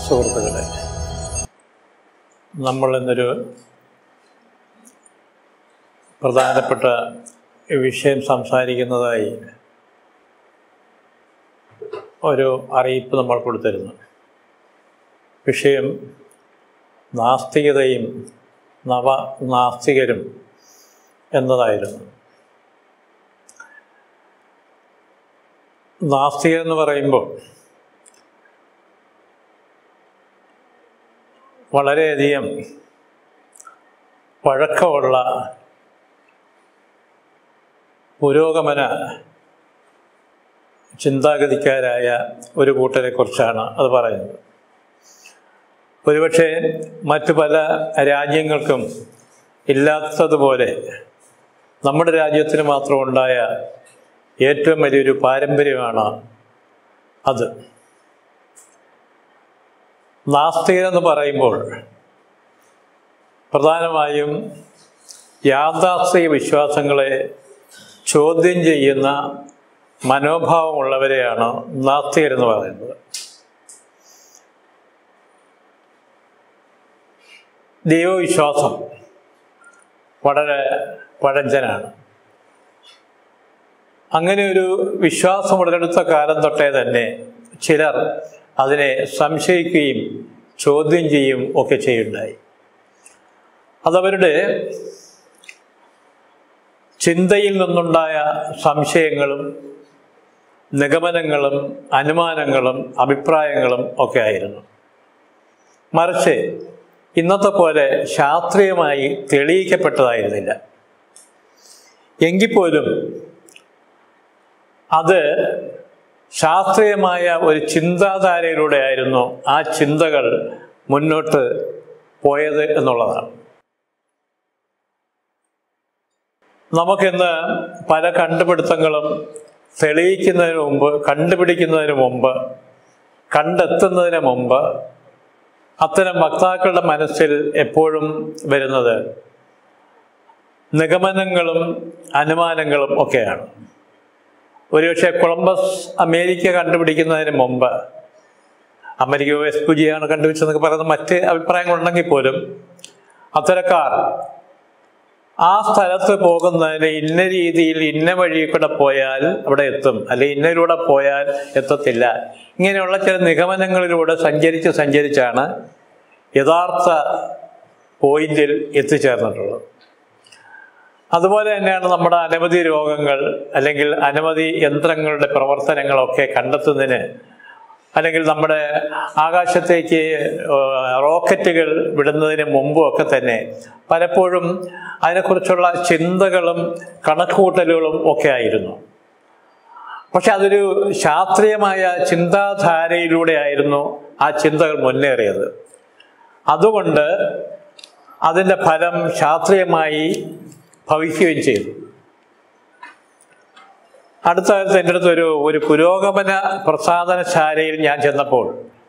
സുഹൃത്തുക്കളെ നമ്മൾ ഇന്നൊരു പ്രധാനപ്പെട്ട വിഷയം സംസാരിക്കുന്നതായി ഒരു അറിയിപ്പ് നമ്മൾ കൊടുത്തിരുന്നു വിഷയം നാസ്തികതയും നവ നാസ്തികരും എന്നതായിരുന്നു നാസ്തികർ എന്ന് പറയുമ്പോൾ വളരെയധികം പഴക്കമുള്ള പുരോഗമന ചിന്താഗതിക്കാരായ ഒരു കൂട്ടരെ കുറിച്ചാണ് അത് പറയുന്നത് ഒരുപക്ഷെ മറ്റു പല രാജ്യങ്ങൾക്കും ഇല്ലാത്തതുപോലെ നമ്മുടെ രാജ്യത്തിന് മാത്രം ഉണ്ടായ ഏറ്റവും വലിയൊരു പാരമ്പര്യമാണ് അത് നാസ്തികരെന്ന് പറയുമ്പോൾ പ്രധാനമായും യാഥാസ്ഥിക വിശ്വാസങ്ങളെ ചോദ്യം ചെയ്യുന്ന മനോഭാവമുള്ളവരെയാണ് നാസ്തികരെന്ന് പറയുന്നത് ദൈവവിശ്വാസം വളരെ പഴഞ്ചനാണ് അങ്ങനെ ഒരു വിശ്വാസം ഉടലെടുത്ത കാലം തൊട്ടേ തന്നെ ചിലർ അതിനെ സംശയിക്കുകയും ചോദ്യം ചെയ്യും ഒക്കെ ചെയ്യുണ്ടായി അതവരുടെ ചിന്തയിൽ നിന്നുണ്ടായ സംശയങ്ങളും നിഗമനങ്ങളും അനുമാനങ്ങളും അഭിപ്രായങ്ങളും ഒക്കെ ആയിരുന്നു മറിച്ച് ഇന്നത്തെ പോലെ ശാസ്ത്രീയമായി തെളിയിക്കപ്പെട്ടതായിരുന്നില്ല എങ്കിൽ പോലും അത് ശാസ്ത്രീയമായ ഒരു ചിന്താധാരയിലൂടെ ആയിരുന്നു ആ ചിന്തകൾ മുന്നോട്ട് പോയത് എന്നുള്ളതാണ് നമുക്കിന്ന് പല കണ്ടുപിടുത്തങ്ങളും തെളിയിക്കുന്നതിന് മുമ്പ് കണ്ടുപിടിക്കുന്നതിന് മുമ്പ് കണ്ടെത്തുന്നതിന് മുമ്പ് അത്തരം വക്താക്കളുടെ മനസ്സിൽ എപ്പോഴും വരുന്നത് നിഗമനങ്ങളും അനുമാനങ്ങളും ഒക്കെയാണ് ഒരുപക്ഷെ കൊളംബസ് അമേരിക്ക കണ്ടുപിടിക്കുന്നതിന് മുമ്പ് അമേരിക്ക വെസ്പുജിയാണ് കണ്ടുപിടിച്ചതെന്നൊക്കെ പറയുന്ന മറ്റ് അഭിപ്രായങ്ങളുണ്ടെങ്കിൽ പോലും അത്തരക്കാർ ആ സ്ഥലത്ത് പോകുന്നതിന് ഇന്ന രീതിയിൽ ഇന്ന വഴി കൂടെ പോയാൽ അവിടെ എത്തും അല്ലെങ്കിൽ ഇന്നതിലൂടെ പോയാൽ എത്തത്തില്ല ഇങ്ങനെയുള്ള ചില നിഗമനങ്ങളിലൂടെ സഞ്ചരിച്ച് സഞ്ചരിച്ചാണ് യഥാർത്ഥ പോയിന്റിൽ എത്തിച്ചേർന്നിട്ടുള്ളത് അതുപോലെ തന്നെയാണ് നമ്മുടെ അനവധി രോഗങ്ങൾ അല്ലെങ്കിൽ അനവധി യന്ത്രങ്ങളുടെ പ്രവർത്തനങ്ങളൊക്കെ കണ്ടെത്തുന്നതിന് അല്ലെങ്കിൽ നമ്മുടെ ആകാശത്തേക്ക് റോക്കറ്റുകൾ വിടുന്നതിന് മുമ്പും ഒക്കെ തന്നെ പലപ്പോഴും അതിനെക്കുറിച്ചുള്ള ചിന്തകളും കണക്കുകൂട്ടലുകളും ഒക്കെ ആയിരുന്നു പക്ഷെ അതൊരു ശാസ്ത്രീയമായ ചിന്താധാരയിലൂടെ ആയിരുന്നു ആ ചിന്തകൾ മുന്നേറിയത് അതുകൊണ്ട് അതിൻ്റെ ഫലം ശാസ്ത്രീയമായി ഭവിക്കുകയും ചെയ്തു അടുത്ത കാലത്ത് എൻ്റെ അടുത്ത് ഒരു ഒരു പുരോഗമന പ്രസാധനശാലയിൽ ഞാൻ ചെന്നപ്പോൾ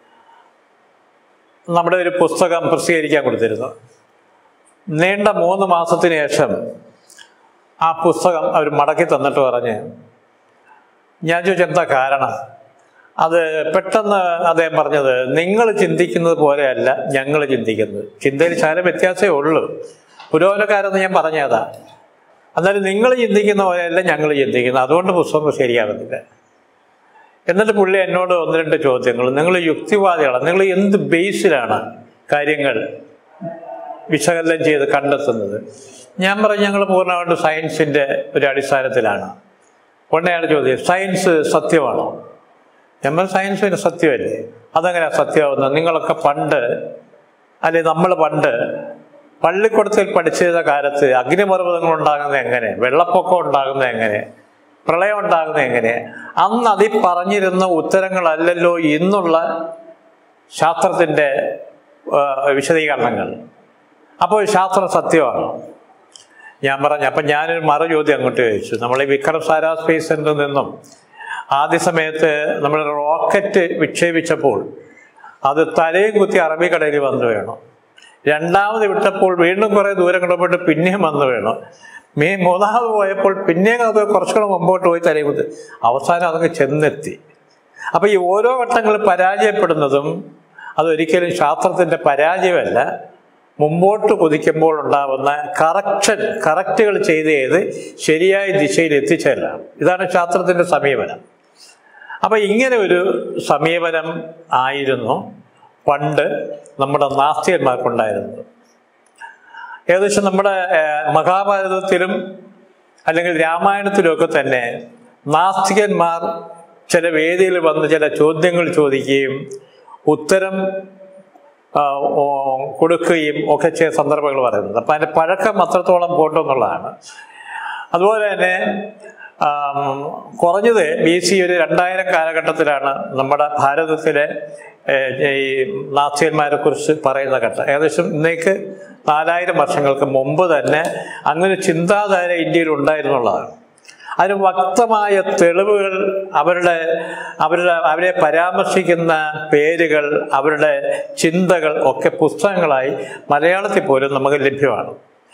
നമ്മുടെ ഒരു പുസ്തകം പ്രസിദ്ധീകരിക്കാൻ കൊടുത്തിരുന്നു നീണ്ട മൂന്ന് മാസത്തിന് ശേഷം ആ പുസ്തകം അവർ മടക്കി തന്നിട്ട് പറഞ്ഞ് ഞാൻ ചോദിച്ചു എന്താ കാരണം അത് പെട്ടെന്ന് അദ്ദേഹം പറഞ്ഞത് നിങ്ങൾ ചിന്തിക്കുന്നത് പോലെയല്ല ഞങ്ങൾ ചിന്തിക്കുന്നത് ചിന്തയിൽ ശാല വ്യത്യാസമേ ഉള്ളൂ പുരോഗമനക്കാരെന്ന് ഞാൻ പറഞ്ഞതാ എന്നാലും നിങ്ങൾ ചിന്തിക്കുന്ന പോലെയല്ല ഞങ്ങൾ ചിന്തിക്കുന്നത് അതുകൊണ്ട് പുസ്തകം ശരിയാകുന്നില്ല എന്നിട്ട് പുള്ളി എന്നോട് ഒന്ന് രണ്ട് ചോദ്യങ്ങൾ നിങ്ങൾ യുക്തിവാദികളാണ് നിങ്ങൾ എന്ത് ബേസിലാണ് കാര്യങ്ങൾ വിശകലനം ചെയ്ത് കണ്ടെത്തുന്നത് ഞാൻ പറഞ്ഞു ഞങ്ങൾ പൂർണ്ണമായിട്ട് സയൻസിൻ്റെ ഒരു അടിസ്ഥാനത്തിലാണ് ഉടനെയാണ് ചോദ്യം സയൻസ് സത്യമാണോ ഞാൻ പറഞ്ഞു സയൻസ് പിന്നെ സത്യമല്ലേ അതെങ്ങനെ സത്യമാവുന്നത് നിങ്ങളൊക്കെ പണ്ട് അല്ലെ നമ്മൾ പണ്ട് പള്ളിക്കൂടത്തിൽ പഠിച്ചിരുന്ന കാലത്ത് അഗ്നിപർവ്വതങ്ങൾ ഉണ്ടാകുന്നത് എങ്ങനെ വെള്ളപ്പൊക്കം ഉണ്ടാകുന്നത് എങ്ങനെ പ്രളയം ഉണ്ടാകുന്നത് എങ്ങനെ അന്ന് അതിൽ പറഞ്ഞിരുന്ന ഉത്തരങ്ങളല്ലല്ലോ ഇന്നുള്ള ശാസ്ത്രത്തിൻ്റെ വിശദീകരണങ്ങൾ അപ്പോൾ ശാസ്ത്രം സത്യമാണ് ഞാൻ പറഞ്ഞു അപ്പം ഞാനൊരു മറു ചോദ്യം അങ്ങോട്ട് ചോദിച്ചു നമ്മൾ ഈ വിക്രം സാരാ സ്പേസ് സെന്ററിൽ നിന്നും ആദ്യ സമയത്ത് നമ്മൾ റോക്കറ്റ് വിക്ഷേപിച്ചപ്പോൾ അത് തലയും കുത്തി അറബിക്കടലിൽ വന്നു വേണം രണ്ടാമത് വിട്ടപ്പോൾ വീണ്ടും കുറേ ദൂരം കിടപ്പെട്ട് പിന്നെയും വന്നു വേണം മീ മൂന്നാമത് പോയപ്പോൾ പിന്നെയും അത് കുറച്ചുകൂടെ മുമ്പോട്ട് പോയി തലയിൽ കുത്തി അവസാനം അതൊക്കെ ചെന്നെത്തി അപ്പൊ ഈ ഓരോ വട്ടങ്ങൾ പരാജയപ്പെടുന്നതും അതൊരിക്കലും ശാസ്ത്രത്തിൻ്റെ പരാജയമല്ല മുമ്പോട്ട് കുതിക്കുമ്പോൾ ഉണ്ടാവുന്ന കറക്ഷൻ കറക്റ്റുകൾ ചെയ്ത് ചെയ്ത് ശരിയായ ദിശയിൽ എത്തിച്ചേരാം ഇതാണ് ശാസ്ത്രത്തിൻ്റെ സമീപനം അപ്പം ഇങ്ങനെ ഒരു സമീപനം ആയിരുന്നു പണ്ട് നമ്മുടെ നാസ്തികന്മാർക്കുണ്ടായിരുന്നത് ഏകദേശം നമ്മുടെ ഏഹ്, മഹാഭാരതത്തിലും അല്ലെങ്കിൽ രാമായണത്തിലുമൊക്കെ തന്നെ നാസ്തികന്മാർ ചില വേദിയിൽ വന്ന് ചില ചോദ്യങ്ങൾ ചോദിക്കുകയും ഉത്തരം ആ, ഓ, കൊടുക്കുകയും ഒക്കെ ചെയ്ത സന്ദർഭങ്ങൾ പറയുന്നത് അപ്പം അതിൻ്റെ പഴക്കം അത്രത്തോളം പോട്ടെന്നുള്ളതാണ് അതുപോലെ തന്നെ ആം, കുറഞ്ഞത് ബി സി ഒരു രണ്ടായിരം കാലഘട്ടത്തിലാണ് നമ്മുടെ ഭാരതത്തിലെ ഏഹ്, ഈ നാസ്തികന്മാരെ കുറിച്ച് പറയുന്ന ഘട്ടം ഏകദേശം ഇന്നേക്ക് നാലായിരം വർഷങ്ങൾക്ക് മുമ്പ് തന്നെ അങ്ങനെ ചിന്താധാര ഇന്ത്യയിൽ ഉണ്ടായിരുന്നുള്ളതാണ് അതിന് വ്യക്തമായ തെളിവുകൾ അവരുടെ അവരുടെ അവരെ പരാമർശിക്കുന്ന പേരുകൾ അവരുടെ ചിന്തകൾ ഒക്കെ പുസ്തകങ്ങളായി മലയാളത്തിൽ പോലും നമുക്ക് ലഭ്യമാണ്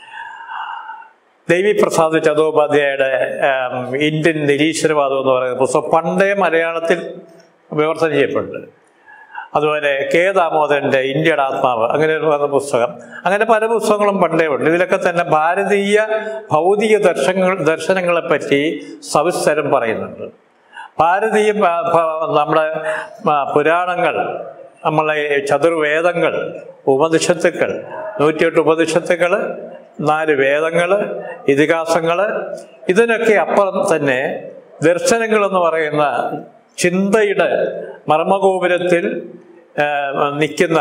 ദേവി പ്രസാദ് ചതോപാധ്യായയുടെ ആം, ഇന്ത്യൻ നിരീശ്വരവാദം എന്ന് പറയുന്ന പുസ്തകം പണ്ടേ മലയാളത്തിൽ വിമർശനം ചെയ്യപ്പെട്ടിട്ടുണ്ട് അതുപോലെ കെ ദാമോദരൻ്റെ ഇന്ത്യയുടെ ആത്മാവ് അങ്ങനെ ഒരു പറയുന്ന പുസ്തകം അങ്ങനെ പല പുസ്തകങ്ങളും പണ്ടേ ഉണ്ട് ഇതിലൊക്കെ തന്നെ ഭാരതീയ ഭൗതിക ദർശനങ്ങൾ ദർശനങ്ങളെപ്പറ്റി സവിസ്തരം പറയുന്നുണ്ട് ഭാരതീയ പ- പ- നമ്മുടെ ആ, പുരാണങ്ങൾ നമ്മളെ ചതുർവേദങ്ങൾ ഉപനിഷത്തുക്കൾ നൂറ്റിയെട്ട് ഉപനിഷത്തുക്കൾ നാല് വേദങ്ങൾ ഇതിഹാസങ്ങൾ ഇതിനൊക്കെ അപ്പുറം തന്നെ ദർശനങ്ങൾ എന്ന് പറയുന്ന ചിന്തയുടെ മർമ്മഗോപുരത്തിൽ നിൽക്കുന്ന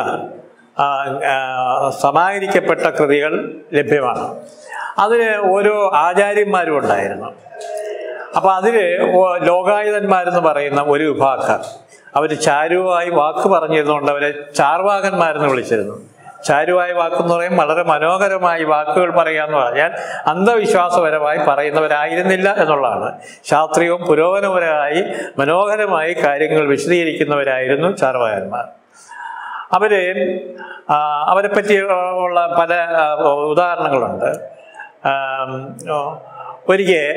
സമാഹരിക്കപ്പെട്ട കൃതികൾ ലഭ്യമാണ് അതിന് ഓരോ ആചാര്യന്മാരും ഉണ്ടായിരുന്നു അപ്പോൾ അതിൽ ലോകായുധന്മാരെന്ന് പറയുന്ന ഒരു വിഭാഗക്കാർ അവർ ചാരുവായി വാക്ക് പറഞ്ഞിരുന്നുകൊണ്ട് അവരെ ചാർവാകന്മാരെന്ന് വിളിച്ചിരുന്നു ചാരുവായ വാക്കെന്ന് പറയും വളരെ മനോഹരമായി വാക്കുകൾ പറയാന്ന് പറഞ്ഞാൽ അന്ധവിശ്വാസപരമായി പറയുന്നവരായിരുന്നില്ല എന്നുള്ളതാണ് ശാസ്ത്രീയവും പുരോഗമനപരമായി മനോഹരമായി കാര്യങ്ങൾ വിശദീകരിക്കുന്നവരായിരുന്നു ചാർവാകന്മാർ അവര് ആ, അവരെ പറ്റി ഉള്ള പല ആ, ഉദാഹരണങ്ങളുണ്ട് ആം, ഓ, ഒരിക്കൽ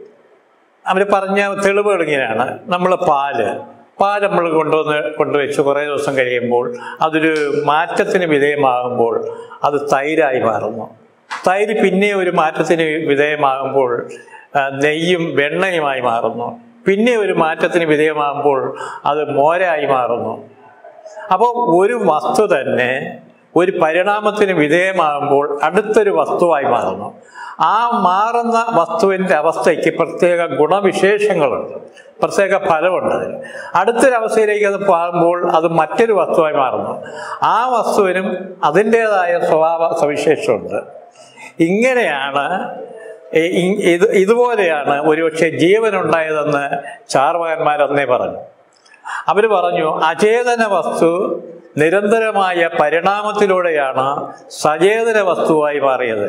അവർ പറഞ്ഞ തെളിവുകൾ ഇങ്ങനെയാണ് നമ്മൾ പാല് പാല് നമ്മൾ കൊണ്ടുവന്ന് കൊണ്ടുവച്ച് കുറേ ദിവസം കഴിയുമ്പോൾ അതൊരു മാറ്റത്തിന് വിധേയമാകുമ്പോൾ അത് തൈരായി മാറുന്നു തൈര് പിന്നെ ഒരു മാറ്റത്തിന് വിധേയമാകുമ്പോൾ ആ, നെയ്യും വെണ്ണയുമായി മാറുന്നു പിന്നെ ഒരു മാറ്റത്തിന് വിധേയമാകുമ്പോൾ അത് മോരായി മാറുന്നു അപ്പോൾ ഒരു വസ്തു തന്നെ ഒരു പരിണാമത്തിന് വിധേയമാകുമ്പോൾ അടുത്തൊരു വസ്തുവായി മാറുന്നു ആ മാറുന്ന വസ്തുവിൻ്റെ അവസ്ഥയ്ക്ക് പ്രത്യേക ഗുണവിശേഷങ്ങളുണ്ട് പ്രത്യേക ഫലമുണ്ട് അതിന് അടുത്തൊരവസ്ഥയിലേക്ക് അത് മാറുമ്പോൾ അത് മറ്റൊരു വസ്തുവായി മാറുന്നു ആ വസ്തുവിനും അതിൻ്റേതായ സ്വഭാവ സവിശേഷമുണ്ട് ഇങ്ങനെയാണ് ഈ- ഈ- ഇത് ഇതുപോലെയാണ് ഒരുപക്ഷെ ജീവനുണ്ടായതെന്ന് ചാർവാകന്മാരന്നേ പറഞ്ഞു അവർ പറഞ്ഞു അചേതന വസ്തു നിരന്തരമായ പരിണാമത്തിലൂടെയാണ് സചേതന വസ്തുവായി മാറിയത്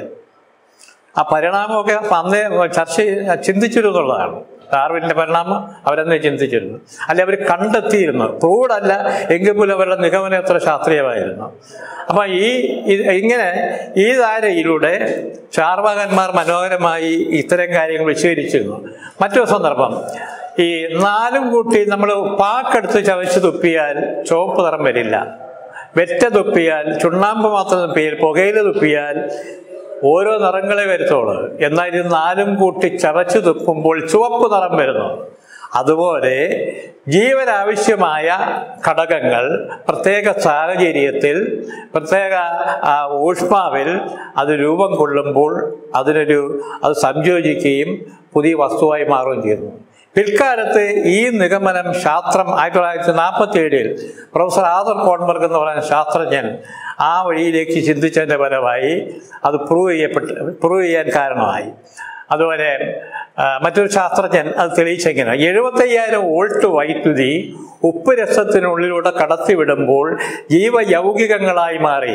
ആ പരിണാമമൊക്കെ അന്നേ ചർച്ച ചെയ്ത് ചിന്തിച്ചിരുന്നുള്ളതാണ് ഡാർവിൻ്റെ പരിണാമം അവരന്നേ ചിന്തിച്ചിരുന്നു അല്ലെ അവർ കണ്ടെത്തിയിരുന്നു പ്രൂഡ് അല്ല എങ്കിൽ പോലും അവരുടെ നിഗമനം എത്ര ശാസ്ത്രീയമായിരുന്നു അപ്പം ഈ ഇത് ഇങ്ങനെ ഈ ധാരയിലൂടെ ചാർവാകന്മാർ മനോഹരമായി ഇത്തരം കാര്യങ്ങൾ വിശദീകരിച്ചിരുന്നു മറ്റൊരു സന്ദർഭം ഈ നാലും കൂട്ടി നമ്മൾ പാക്കെടുത്ത് ചവച്ച് തുപ്പിയാൽ ചുവപ്പ് നിറം വരില്ല വെറ്റ തുപ്പിയാൽ ചുണ്ണാമ്പ് മാത്രം തുപ്പിയാൽ പുകയില തുപ്പിയാൽ ഓരോ നിറങ്ങളെ വരുത്തുള്ളൂ എന്നാൽ ഇത് നാലും കൂട്ടി ചവച്ചു തുപ്പുമ്പോൾ ചുവപ്പ് നിറം വരുന്നു അതുപോലെ ജീവനാവശ്യമായ ഘടകങ്ങൾ പ്രത്യേക സാഹചര്യത്തിൽ പ്രത്യേക ആ, ഊഷ്മാവിൽ അത് രൂപം കൊള്ളുമ്പോൾ അതിനൊരു അത് സംയോജിക്കുകയും പുതിയ വസ്തുവായി മാറുകയും ചെയ്യുന്നു പിൽക്കാലത്ത് ഈ നിഗമനം ശാസ്ത്രം ആയിരത്തി തൊള്ളായിരത്തി നാൽപ്പത്തി ഏഴിൽ പ്രൊഫസർ ആദർ കോൺബർഗ് എന്ന് പറയുന്ന ശാസ്ത്രജ്ഞൻ ആ വഴിയിലേക്ക് ചിന്തിച്ചതിൻ്റെ ഫലമായി അത് പ്രൂവ് ചെയ്യപ്പെട്ട് പ്രൂവ് ചെയ്യാൻ കാരണമായി അതുപോലെ ആ, മറ്റൊരു ശാസ്ത്രജ്ഞൻ അത് തെളിയിച്ചെങ്ങനെ എഴുപത്തയ്യായിരം വോൾട്ട് വൈദ്യുതി ഉപ്പ് രസത്തിനുള്ളിലൂടെ കടത്തിവിടുമ്പോൾ ജീവയൗകികങ്ങളായി മാറി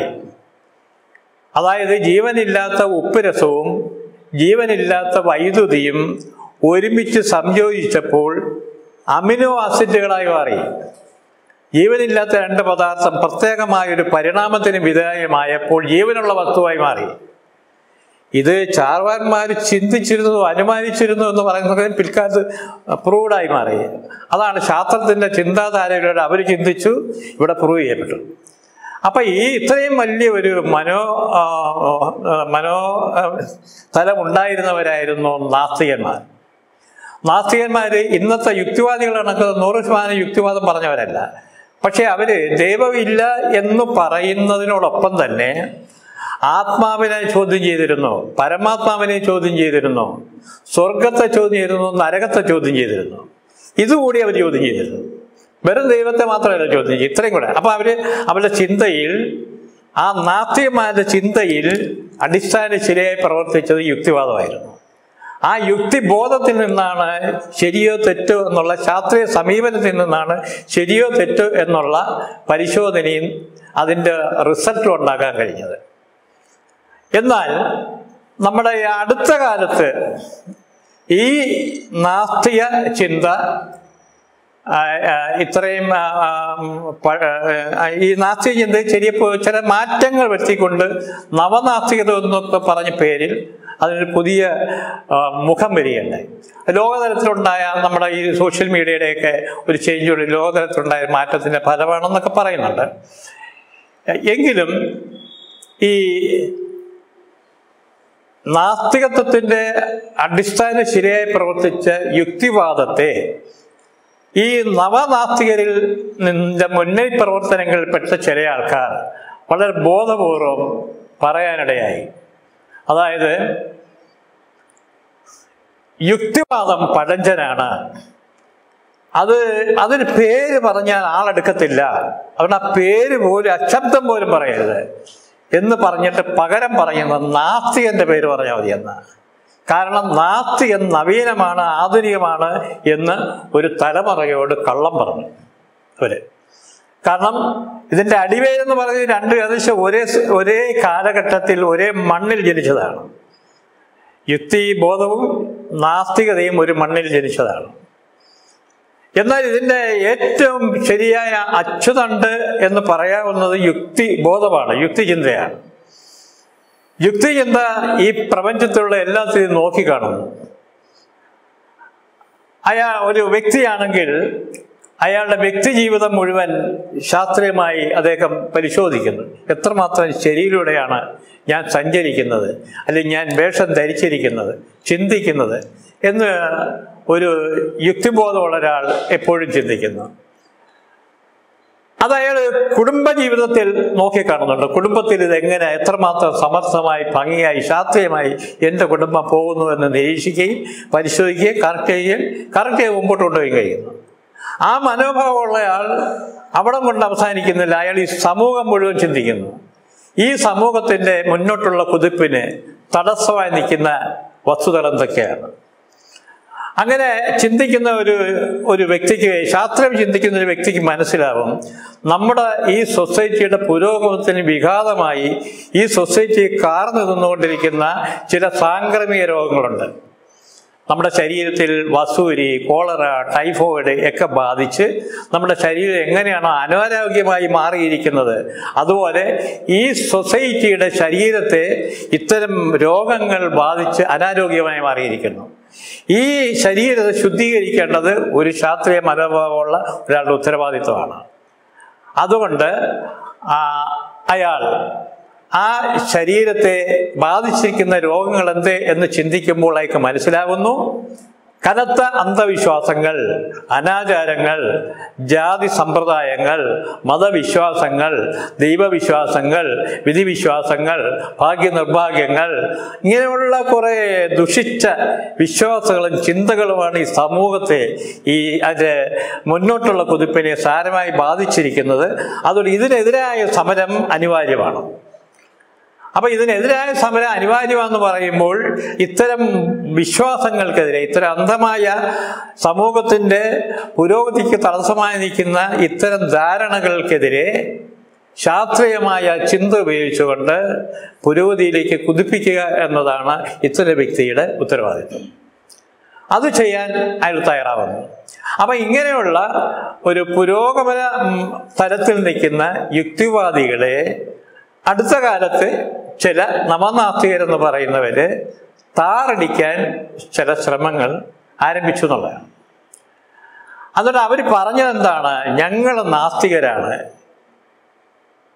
അതായത് ജീവനില്ലാത്ത ഉപ്പ് രസവും ജീവനില്ലാത്ത വൈദ്യുതിയും ഒരുമിച്ച് സംയോജിച്ചപ്പോൾ അമിനോ ആസിഡുകളായി മാറി ജീവനില്ലാത്ത രണ്ട് പദാർത്ഥം പ്രത്യേകമായ ഒരു പരിണാമത്തിന് വിധേയമായപ്പോൾ ജീവനുള്ള വസ്തുവായി മാറി ഇത് ചാർവാന്മാർ ചിന്തിച്ചിരുന്നു അനുമാനിച്ചിരുന്നു എന്ന് പറയുന്നത് പിൽക്കാലത്ത് പ്രൂവ്ഡ് ആയി മാറി അതാണ് ശാസ്ത്രത്തിന്റെ ചിന്താധാരയിലൂടെ അവർ ചിന്തിച്ചു ഇവിടെ പ്രൂവ് ചെയ്യപ്പെട്ടു അപ്പൊ ഈ ഇത്രയും വലിയ ഒരു മനോ ആ, ആ, മനോ ആ, തലം ഉണ്ടായിരുന്നവരായിരുന്നു നാസ്തികന്മാർ നാസ്തികന്മാർ ഇന്നത്തെ യുക്തിവാദികൾ കണക്ക് നൂറ് ശതമാനം യുക്തിവാദം പറഞ്ഞവരല്ല പക്ഷെ അവര് ദൈവമില്ല എന്ന് പറയുന്നതിനോടൊപ്പം തന്നെ ആത്മാവിനെ ചോദ്യം ചെയ്തിരുന്നു പരമാത്മാവിനെ ചോദ്യം ചെയ്തിരുന്നു സ്വർഗത്തെ ചോദ്യം ചെയ്തിരുന്നു നരകത്തെ ചോദ്യം ചെയ്തിരുന്നു ഇതുകൂടി അവർ ചോദ്യം ചെയ്തിരുന്നു വെറും ദൈവത്തെ മാത്രമല്ല ചോദ്യം ചെയ്യും ഇത്രയും കൂടെ അപ്പൊ അവര് അവരുടെ ചിന്തയിൽ ആ നാസ്തികന്മാരുടെ ചിന്തയിൽ അടിസ്ഥാന ശരിയായി പ്രവർത്തിച്ചത് യുക്തിവാദമായിരുന്നു ആ യുക്തിബോധത്തിൽ നിന്നാണ് ശരിയോ തെറ്റോ എന്നുള്ള ശാസ്ത്രീയ സമീപനത്തിൽ നിന്നാണ് ശരിയോ തെറ്റോ എന്നുള്ള പരിശോധനയും അതിൻ്റെ റിസൾട്ടും ഉണ്ടാക്കാൻ കഴിഞ്ഞത് എന്നാൽ നമ്മുടെ ഈ അടുത്ത കാലത്ത് ഈ നാസ്തിക ചിന്ത ആ, ആ, ഇത്രയും ആ, ആ, പ- ആ, ഈ നാസ്തിക ചിന്ത ചെറിയപ്പോൾ ചില മാറ്റങ്ങൾ വരുത്തിക്കൊണ്ട് നവനാസ്തികത എന്നൊക്കെ പറഞ്ഞ പേരിൽ അതിനൊരു പുതിയ ആ, മുഖം വരികയുണ്ടായി ലോകതലത്തിലുണ്ടായ നമ്മുടെ ഈ സോഷ്യൽ മീഡിയയുടെയൊക്കെ ഒരു ചേഞ്ചോട് ലോകതലത്തിലുണ്ടായ മാറ്റത്തിന്റെ ഫലമാണെന്നൊക്കെ പറയുന്നുണ്ട് എങ്കിലും ഈ നാസ്തികത്വത്തിന്റെ അടിസ്ഥാന ശരിയായി പ്രവർത്തിച്ച യുക്തിവാദത്തെ ഈ നവനാസ്തികരിൽ നിന്റെ മുന്നണി പ്രവർത്തനങ്ങളിൽപ്പെട്ട ചില ആൾക്കാർ വളരെ ബോധപൂർവം പറയാനിടയായി അതായത് യുക്തിവാദം പഴഞ്ചനാണ് അത് അതിന് പേര് പറഞ്ഞാൽ ആളെടുക്കത്തില്ല അതുകൊണ്ട് ആ പേര് പോലും അശബ്ദം പോലും പറയരുത് എന്ന് പറഞ്ഞിട്ട് പകരം പറയുന്നത് നാസ്തികന്റെ പേര് പറഞ്ഞാൽ മതി എന്ന കാരണം നാസ്തികൻ നവീനമാണ് ആധുനികമാണ് എന്ന് ഒരു തലമുറയോട് കള്ളം പറഞ്ഞു അവര് കാരണം ഇതിന്റെ അടിവേരെന്ന് പറഞ്ഞ് രണ്ട് ഏകദേശം ഒരേ ഒരേ കാലഘട്ടത്തിൽ ഒരേ മണ്ണിൽ ജനിച്ചതാണ് യുക്തി ബോധവും നാസ്തികതയും ഒരു മണ്ണിൽ ജനിച്ചതാണ് എന്നാൽ ഇതിന്റെ ഏറ്റവും ശരിയായ അച്ചുതണ്ട് എന്ന് പറയാവുന്നത് യുക്തി ബോധമാണ് യുക്തിചിന്തയാണ് യുക്തിചിന്ത ഈ പ്രപഞ്ചത്തിലുള്ള എല്ലാത്തിനും നോക്കിക്കാണുന്നു അയാൾ ഒരു വ്യക്തിയാണെങ്കിൽ അയാളുടെ വ്യക്തി ജീവിതം മുഴുവൻ ശാസ്ത്രീയമായി അദ്ദേഹം പരിശോധിക്കുന്നു എത്രമാത്രം ശരിയിലൂടെയാണ് ഞാൻ സഞ്ചരിക്കുന്നത് അല്ലെങ്കിൽ ഞാൻ വേഷം ധരിച്ചിരിക്കുന്നത് ചിന്തിക്കുന്നത് എന്ന് ഒരു യുക്തിബോധമുള്ള ഒരാൾ എപ്പോഴും ചിന്തിക്കുന്നു അത് അയാൾ കുടുംബ ജീവിതത്തിൽ നോക്കിക്കാണുന്നുണ്ട് കുടുംബത്തിൽ ഇത് എങ്ങനെ എത്രമാത്രം സമർത്ഥമായി ഭംഗിയായി ശാസ്ത്രീയമായി എൻ്റെ കുടുംബം പോകുന്നു എന്ന് നിരീക്ഷിക്കുകയും പരിശോധിക്കുകയും കറക്റ്റ് ചെയ്യുകയും കറക്റ്റ് ചെയ്ത് മുമ്പോട്ട് കൊണ്ടുപോയി കഴിയുന്നു ആ മനോഭാവമുള്ളയാൾ അവിടെ കൊണ്ട് അവസാനിക്കുന്നില്ല അയാൾ ഈ സമൂഹം മുഴുവൻ ചിന്തിക്കുന്നു ഈ സമൂഹത്തിന്റെ മുന്നോട്ടുള്ള കുതിപ്പിന് തടസ്സമായി നിൽക്കുന്ന വസ്തുതകൾ എന്തൊക്കെയാണ് അങ്ങനെ ചിന്തിക്കുന്ന ഒരു ഒരു വ്യക്തിക്ക് ശാസ്ത്രം ചിന്തിക്കുന്ന ഒരു വ്യക്തിക്ക് മനസ്സിലാവും നമ്മുടെ ഈ സൊസൈറ്റിയുടെ പുരോഗമനത്തിന് വിഘാതമായി ഈ സൊസൈറ്റി കാർന്നു നിന്നുകൊണ്ടിരിക്കുന്ന ചില സാംക്രമിക രോഗങ്ങളുണ്ട് നമ്മുടെ ശരീരത്തിൽ വസൂരി കോളറ ടൈഫോയിഡ് ഒക്കെ ബാധിച്ച് നമ്മുടെ ശരീരം എങ്ങനെയാണോ അനാരോഗ്യമായി മാറിയിരിക്കുന്നത് അതുപോലെ ഈ സൊസൈറ്റിയുടെ ശരീരത്തെ ഇത്തരം രോഗങ്ങൾ ബാധിച്ച് അനാരോഗ്യമായി മാറിയിരിക്കുന്നു ഈ ശരീരത്തെ ശുദ്ധീകരിക്കേണ്ടത് ഒരു ശാസ്ത്രീയ മനോഭാവമുള്ള ഒരാളുടെ ഉത്തരവാദിത്വമാണ് അതുകൊണ്ട് ആ അയാൾ ആ ശരീരത്തെ ബാധിച്ചിരിക്കുന്ന രോഗങ്ങൾ എന്ത് എന്ന് ചിന്തിക്കുമ്പോൾ അയാൾക്ക് മനസ്സിലാകുന്നു കനത്ത അന്ധവിശ്വാസങ്ങൾ അനാചാരങ്ങൾ ജാതി സമ്പ്രദായങ്ങൾ മതവിശ്വാസങ്ങൾ ദൈവവിശ്വാസങ്ങൾ വിധിവിശ്വാസങ്ങൾ ഭാഗ്യനിർഭാഗ്യങ്ങൾ ഇങ്ങനെയുള്ള കുറേ ദുഷിച്ച വിശ്വാസങ്ങളും ചിന്തകളുമാണ് ഈ സമൂഹത്തെ ഈ അതിൻ്റെ മുന്നോട്ടുള്ള കുതിപ്പിനെ സാരമായി ബാധിച്ചിരിക്കുന്നത് അതുകൊണ്ട് ഇതിനെതിരായ സമരം അനിവാര്യമാണ് അപ്പൊ ഇതിനെതിരായ സമരം അനിവാര്യമാണെന്ന് പറയുമ്പോൾ ഇത്തരം വിശ്വാസങ്ങൾക്കെതിരെ ഇത്തരം അന്ധമായ സമൂഹത്തിന്റെ പുരോഗതിക്ക് തടസ്സമായി നിൽക്കുന്ന ഇത്തരം ധാരണകൾക്കെതിരെ ശാസ്ത്രീയമായ ചിന്ത ഉപയോഗിച്ചുകൊണ്ട് പുരോഗതിയിലേക്ക് കുതിപ്പിക്കുക എന്നതാണ് ഇത്തരം വ്യക്തിയുടെ ഉത്തരവാദിത്വം അത് ചെയ്യാൻ അയാൾ തയ്യാറാവുന്നു അപ്പൊ ഇങ്ങനെയുള്ള ഒരു പുരോഗമന ഉം, തലത്തിൽ നിൽക്കുന്ന യുക്തിവാദികളെ അടുത്ത കാലത്ത് ചില നവനാസ്തികരെന്ന് പറയുന്നവര് താറടിക്കാൻ ചില ശ്രമങ്ങൾ ആരംഭിച്ചു എന്നുള്ളതാണ് അതുകൊണ്ട് അവർ പറഞ്ഞത് എന്താണ് ഞങ്ങൾ നാസ്തികരാണ്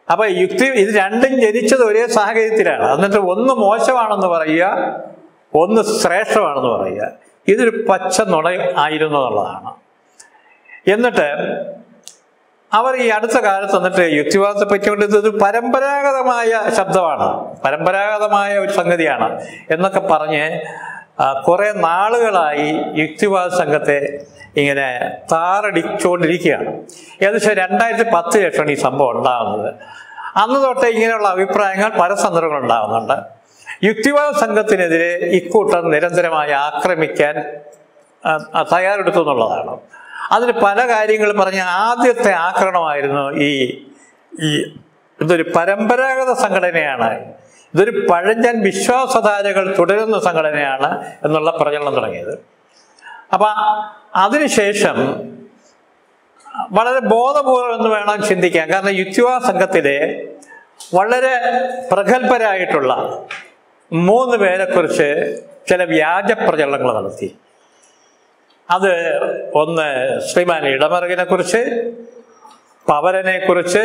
അപ്പൊ യുക്തി ഇത് രണ്ടും ജനിച്ചത് ഒരേ സാഹചര്യത്തിലാണ് എന്നിട്ട് ഒന്ന് മോശമാണെന്ന് പറയുക ഒന്ന് ശ്രേഷ്ഠമാണെന്ന് പറയുക ഇതൊരു പച്ച നുണ ആയിരുന്നു എന്നുള്ളതാണ് എന്നിട്ട് അവർ ഈ അടുത്ത കാലത്ത് വന്നിട്ട് യുക്തിവാദത്തെ പറ്റിക്കൊണ്ട് ഇതൊരു പരമ്പരാഗതമായ ശബ്ദമാണ് പരമ്പരാഗതമായ ഒരു സംഗതിയാണ് എന്നൊക്കെ പറഞ്ഞ് ആ, കുറെ നാളുകളായി യുക്തിവാദ സംഘത്തെ ഇങ്ങനെ താറടിച്ചുകൊണ്ടിരിക്കുകയാണ് ഏകദേശം രണ്ടായിരത്തി പത്ത് ലക്ഷമാണ് ഈ സംഭവം ഉണ്ടാകുന്നത് അന്ന് തൊട്ടേ ഇങ്ങനെയുള്ള അഭിപ്രായങ്ങൾ പല സന്ദർഭങ്ങളും ഉണ്ടാകുന്നുണ്ട് യുക്തിവാദ സംഘത്തിനെതിരെ ഇക്കൂട്ടം നിരന്തരമായി ആക്രമിക്കാൻ ആ, ആ, തയ്യാറെടുത്തു എന്നുള്ളതാണ് അതിന് പല കാര്യങ്ങളും പറഞ്ഞ ആദ്യത്തെ ആക്രമണമായിരുന്നു ഈ ഈ ഇതൊരു പരമ്പരാഗത സംഘടനയാണ് ഇതൊരു പഴഞ്ചൻ വിശ്വാസധാരകൾ തുടരുന്ന സംഘടനയാണ് എന്നുള്ള പ്രചരണം തുടങ്ങിയത് അപ്പൊ അതിനുശേഷം വളരെ ബോധപൂർവം എന്ന് വേണം ചിന്തിക്കാൻ കാരണം യുക്തിവാദ സംഘത്തിലെ വളരെ പ്രഗത്ഭരായിട്ടുള്ള മൂന്ന് പേരെക്കുറിച്ച് ചില വ്യാജ പ്രചരണങ്ങൾ നടത്തി അത് ഒന്ന് ശ്രീമാൻ ഇടമറുകിനെ കുറിച്ച് പവരനെ കുറിച്ച്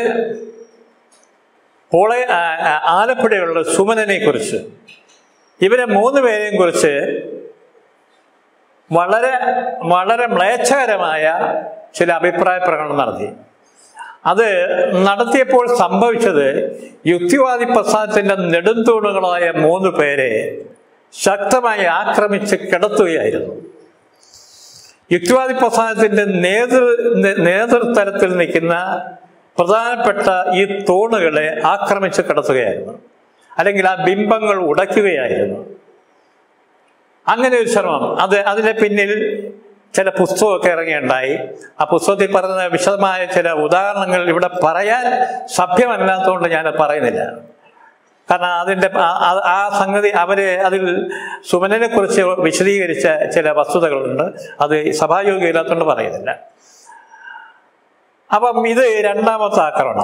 പോളെ ആ- ആ- ആലപ്പുഴയുള്ള സുമനനെ കുറിച്ച് ഇവരെ മൂന്ന് പേരെയും കുറിച്ച് വളരെ വളരെ മ്ലേച്ഛകരമായ ചില അഭിപ്രായ പ്രകടനം നടത്തി അത് നടത്തിയപ്പോൾ സംഭവിച്ചത് യുക്തിവാദി പ്രസ്ഥാനത്തിന്റെ നെടുന്തൂണുകളായ മൂന്ന് പേരെ ശക്തമായി ആക്രമിച്ച് കിടത്തുകയായിരുന്നു യുക്തിവാദി പ്രസ്ഥാനത്തിന്റെ നേതൃ നേ- നേതൃതലത്തിൽ നിൽക്കുന്ന പ്രധാനപ്പെട്ട ഈ തൂണുകളെ ആക്രമിച്ച് കിടത്തുകയായിരുന്നു അല്ലെങ്കിൽ ആ ബിംബങ്ങൾ ഉടയ്ക്കുകയായിരുന്നു അങ്ങനെ ഒരു ശ്രമം അത് അതിന്റെ പിന്നിൽ ചില പുസ്തകമൊക്കെ ഇറങ്ങിയുണ്ടായി ആ പുസ്തകത്തിൽ പറയുന്ന വിശദമായ ചില ഉദാഹരണങ്ങൾ ഇവിടെ പറയാൻ സഭ്യമല്ലാത്തതുകൊണ്ട് ഞാൻ പറയുന്നില്ല കാരണം അതിൻ്റെ ആ- ആ- ആ സംഗതി അവര് അതിൽ സുമനനെ കുറിച്ച് വിശദീകരിച്ച ചില വസ്തുതകളുണ്ട് അത് സഭായോഗ്യമില്ലാത്തതുകൊണ്ട് പറയുന്നില്ല അപ്പം ഇത് രണ്ടാമത്തെ ആക്രമണം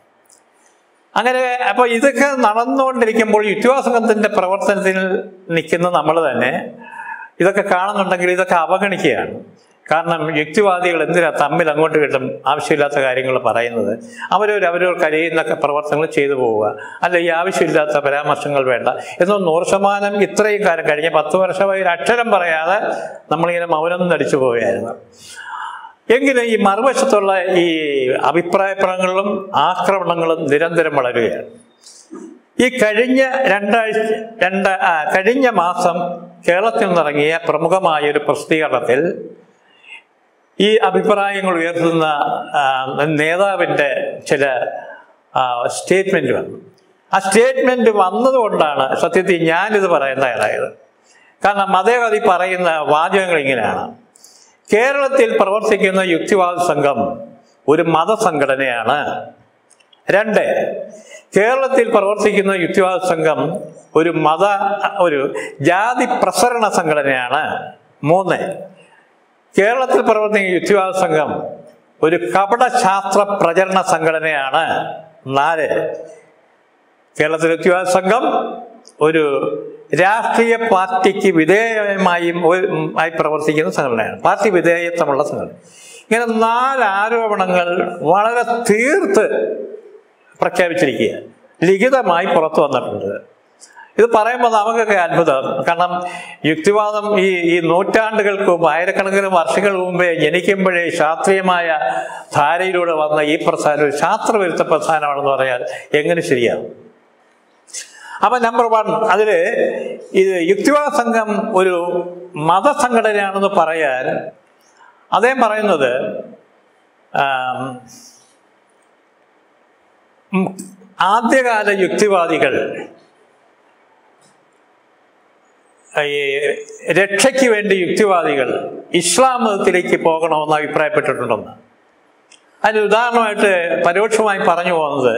അങ്ങനെ അപ്പൊ ഇതൊക്കെ നടന്നുകൊണ്ടിരിക്കുമ്പോൾ യുക്തിവാസംഘത്തിന്റെ പ്രവർത്തനത്തിൽ നിൽക്കുന്ന നമ്മൾ തന്നെ ഇതൊക്കെ കാണുന്നുണ്ടെങ്കിൽ ഇതൊക്കെ അവഗണിക്കുകയാണ് കാരണം യുക്തിവാദികൾ എന്തിനാ തമ്മിൽ അങ്ങോട്ട് കിട്ടും ആവശ്യമില്ലാത്ത കാര്യങ്ങൾ പറയുന്നത് അവരവർ അവരവർ കഴിയുന്ന പ്രവർത്തനങ്ങൾ ചെയ്തു പോവുക അല്ല ഈ ആവശ്യമില്ലാത്ത പരാമർശങ്ങൾ വേണ്ട എന്നോ നൂറ് ശതമാനം ഇത്രയും കാലം കഴിഞ്ഞ പത്ത് വർഷമായി ഒരു അക്ഷരം പറയാതെ നമ്മളിങ്ങനെ മൗനം നടിച്ചു പോവുകയായിരുന്നു എങ്കിലും ഈ മറുവശത്തുള്ള ഈ അഭിപ്രായ പ്രകടനങ്ങളും ആക്രമണങ്ങളും നിരന്തരം വളരുകയാണ് ഈ കഴിഞ്ഞ രണ്ടാഴ്ച രണ്ട് ആ, കഴിഞ്ഞ മാസം കേരളത്തിൽ നിന്നിറങ്ങിയ പ്രമുഖമായ ഒരു പ്രസിദ്ധീകരണത്തിൽ ഈ അഭിപ്രായങ്ങൾ ഉയർത്തുന്ന ആ, നേതാവിൻ്റെ ചില സ്റ്റേറ്റ്മെന്റ് വന്നു ആ സ്റ്റേറ്റ്മെന്റ് വന്നതുകൊണ്ടാണ് സത്യത്തിൽ ഞാനിത് പറയാൻ തയ്യാറായത് കാരണം അദ്ദേഹം അതിൽ പറയുന്ന വാചകങ്ങൾ ഇങ്ങനെയാണ് കേരളത്തിൽ പ്രവർത്തിക്കുന്ന യുക്തിവാദ സംഘം ഒരു മതസംഘടനയാണ് രണ്ട് കേരളത്തിൽ പ്രവർത്തിക്കുന്ന യുക്തിവാദ സംഘം ഒരു മത ഒരു ജാതി പ്രസരണ സംഘടനയാണ് മൂന്ന് കേരളത്തിൽ പ്രവർത്തിക്കുന്ന യുക്തിവാദ സംഘം ഒരു കപട ശാസ്ത്ര പ്രചരണ സംഘടനയാണ് നാല് കേരളത്തിലെ യുക്തിവാദ സംഘം ഒരു രാഷ്ട്രീയ പാർട്ടിക്ക് വിധേയമായും ഒരു- ആയി പ്രവർത്തിക്കുന്ന സംഘടനയാണ് പാർട്ടി വിധേയത്വമുള്ള സംഘടന ഇങ്ങനെ നാല് ആരോപണങ്ങൾ വളരെ തീർത്ത് പ്രഖ്യാപിച്ചിരിക്കുക ലിഖിതമായി പുറത്തു വന്നിട്ടുണ്ട് ഇത് പറയുമ്പോൾ നമുക്കൊക്കെ അത്ഭുതം കാരണം യുക്തിവാദം ഈ ഈ നൂറ്റാണ്ടുകൾക്ക് മുമ്പ് ആയിരക്കണക്കിന് വർഷങ്ങൾക്ക് മുമ്പേ ജനിക്കുമ്പോഴേ ശാസ്ത്രീയമായ ധാരയിലൂടെ വന്ന ഈ പ്രസ്ഥാനം ഒരു ശാസ്ത്രവിരുദ്ധ പ്രസ്ഥാനമാണെന്ന് പറയാൻ എങ്ങനെ ശരിയാവും അപ്പൊ നമ്പർ വൺ അതില് ഇത് യുക്തിവാദ സംഘം ഒരു മതസംഘടനയാണെന്ന് പറയാൻ അദ്ദേഹം പറയുന്നത് ആം, ഉം, ആദ്യകാല യുക്തിവാദികൾ ഈ രക്ഷയ്ക്ക് വേണ്ടി യുക്തിവാദികൾ ഇസ്ലാം മതത്തിലേക്ക് പോകണമെന്ന് അഭിപ്രായപ്പെട്ടിട്ടുണ്ടെന്ന് അതിന് ഉദാഹരണമായിട്ട് പരോക്ഷമായി പറഞ്ഞു പോകുന്നത്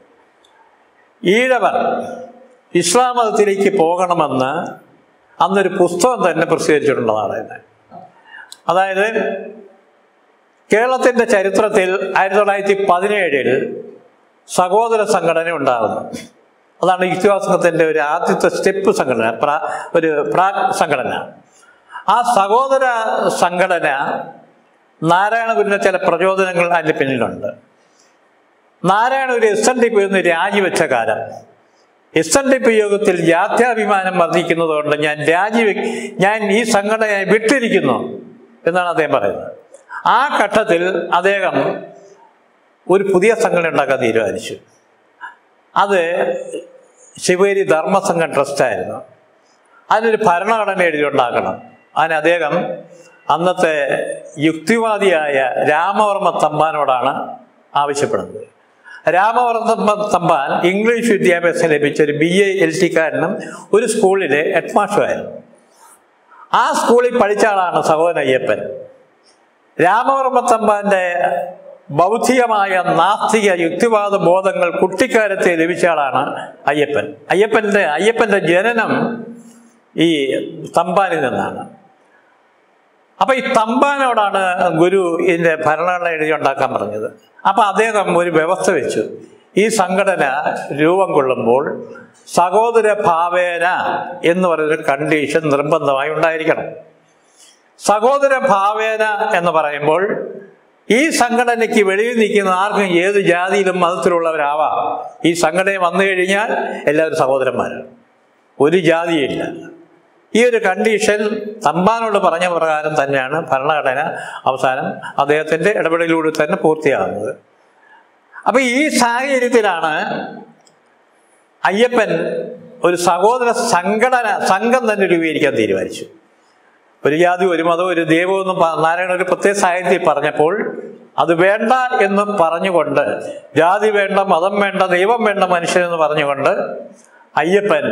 ഈഴവർ ഇസ്ലാം മതത്തിലേക്ക് പോകണമെന്ന് അന്നൊരു പുസ്തകം തന്നെ പ്രസിദ്ധീകരിച്ചിട്ടുണ്ടെന്നാണ് പറയുന്നത് അതായത് കേരളത്തിന്റെ ചരിത്രത്തിൽ ആയിരത്തി തൊള്ളായിരത്തി പതിനേഴിൽ സഹോദര സംഘടന ഉണ്ടാകുന്നു അതാണ് യുക്തിവാസംഘത്തിന്റെ ഒരു ആദ്യത്തെ സ്റ്റെപ്പ് സംഘടന പ്രാ ഒരു പ്രാക് സംഘടന ആ സഹോദര സംഘടന നാരായണഗുരുവിന്റെ ചില പ്രചോദനങ്ങൾ അതിന്റെ പിന്നിലുണ്ട് നാരായണ ഒരു എസ് എൻ ഡി പി ഒന്ന് രാജിവെച്ച കാലം എസ് എൻ ഡി പി യോഗത്തിൽ ജാത്യാഭിമാനം വർദ്ധിക്കുന്നതുകൊണ്ട് ഞാൻ രാജിവെ ഞാൻ ഈ സംഘടനയെ വിട്ടിരിക്കുന്നു എന്നാണ് അദ്ദേഹം പറയുന്നത് ആ ഘട്ടത്തിൽ അദ്ദേഹം ഒരു പുതിയ സംഘടന ഉണ്ടാക്കാൻ തീരുമാനിച്ചു അത് ശിവേരി ധർമ്മസംഘം ട്രസ്റ്റായിരുന്നു അതിനൊരു ഭരണഘടന എഴുതി ഉണ്ടാക്കണം അതിന് അദ്ദേഹം അന്നത്തെ യുക്തിവാദിയായ രാമവർമ്മ തമ്പാനോടാണ് ആവശ്യപ്പെടുന്നത് രാമവർമ്മ തമ്പാൻ ഇംഗ്ലീഷ് വിദ്യാഭ്യാസം ലഭിച്ച ഒരു ബി എ എൽ ടിക്കാരനും ഒരു സ്കൂളിലെ ഹെഡ് മാസ്റ്ററുമായിരുന്നു ആ സ്കൂളിൽ പഠിച്ച ആളാണ് സഹോദരൻ അയ്യപ്പൻ രാമവർമ്മ തമ്പാന്റെ ബൗദ്ധികമായ നാസ്തിക യുക്തിവാദ ബോധങ്ങൾ കുട്ടിക്കാലത്തെ ലഭിച്ച ആളാണ് അയ്യപ്പൻ അയ്യപ്പൻ്റെ അയ്യപ്പൻ്റെ ജനനം ഈ തമ്പാനിൽ നിന്നാണ് അപ്പൊ ഈ തമ്പാനോടാണ് ഗുരു ഇതിന്റെ ഭരണഘടന എഴുതി ഉണ്ടാക്കാൻ പറഞ്ഞത് അപ്പൊ അദ്ദേഹം ഒരു വ്യവസ്ഥ വെച്ചു ഈ സംഘടന രൂപം കൊള്ളുമ്പോൾ സഹോദര ഭാവേന എന്ന് പറയുന്നൊരു കണ്ടീഷൻ നിർബന്ധമായി ഉണ്ടായിരിക്കണം സഹോദര ഭാവേന എന്ന് പറയുമ്പോൾ ഈ സംഘടനയ്ക്ക് വെളിയിൽ നിൽക്കുന്ന ആർക്കും ഏത് ജാതിയിലും മതത്തിലുള്ളവരാവാം ഈ സംഘടന വന്നു കഴിഞ്ഞാൽ എല്ലാവരും സഹോദരന്മാരാണ് ഒരു ജാതിയില്ല ഈ ഒരു കണ്ടീഷൻ തമ്പാനോട് പറഞ്ഞ പ്രകാരം തന്നെയാണ് ഭരണഘടന അവസാനം അദ്ദേഹത്തിന്റെ ഇടപെടലിലൂടെ തന്നെ പൂർത്തിയാകുന്നത് അപ്പൊ ഈ സാഹചര്യത്തിലാണ് അയ്യപ്പൻ ഒരു സഹോദര സംഘടന സംഘം തന്നെ രൂപീകരിക്കാൻ തീരുമാനിച്ചു ഒരു ജാതി ഒരു മതം ഒരു ദൈവം എന്ന് പ- നാരായണ ഒരു പ്രത്യേക സാഹിത്യത്തിൽ പറഞ്ഞപ്പോൾ അത് വേണ്ട എന്ന് പറഞ്ഞുകൊണ്ട് ജാതി വേണ്ട മതം വേണ്ട ദൈവം വേണ്ട മനുഷ്യനെന്ന് പറഞ്ഞുകൊണ്ട് അയ്യപ്പൻ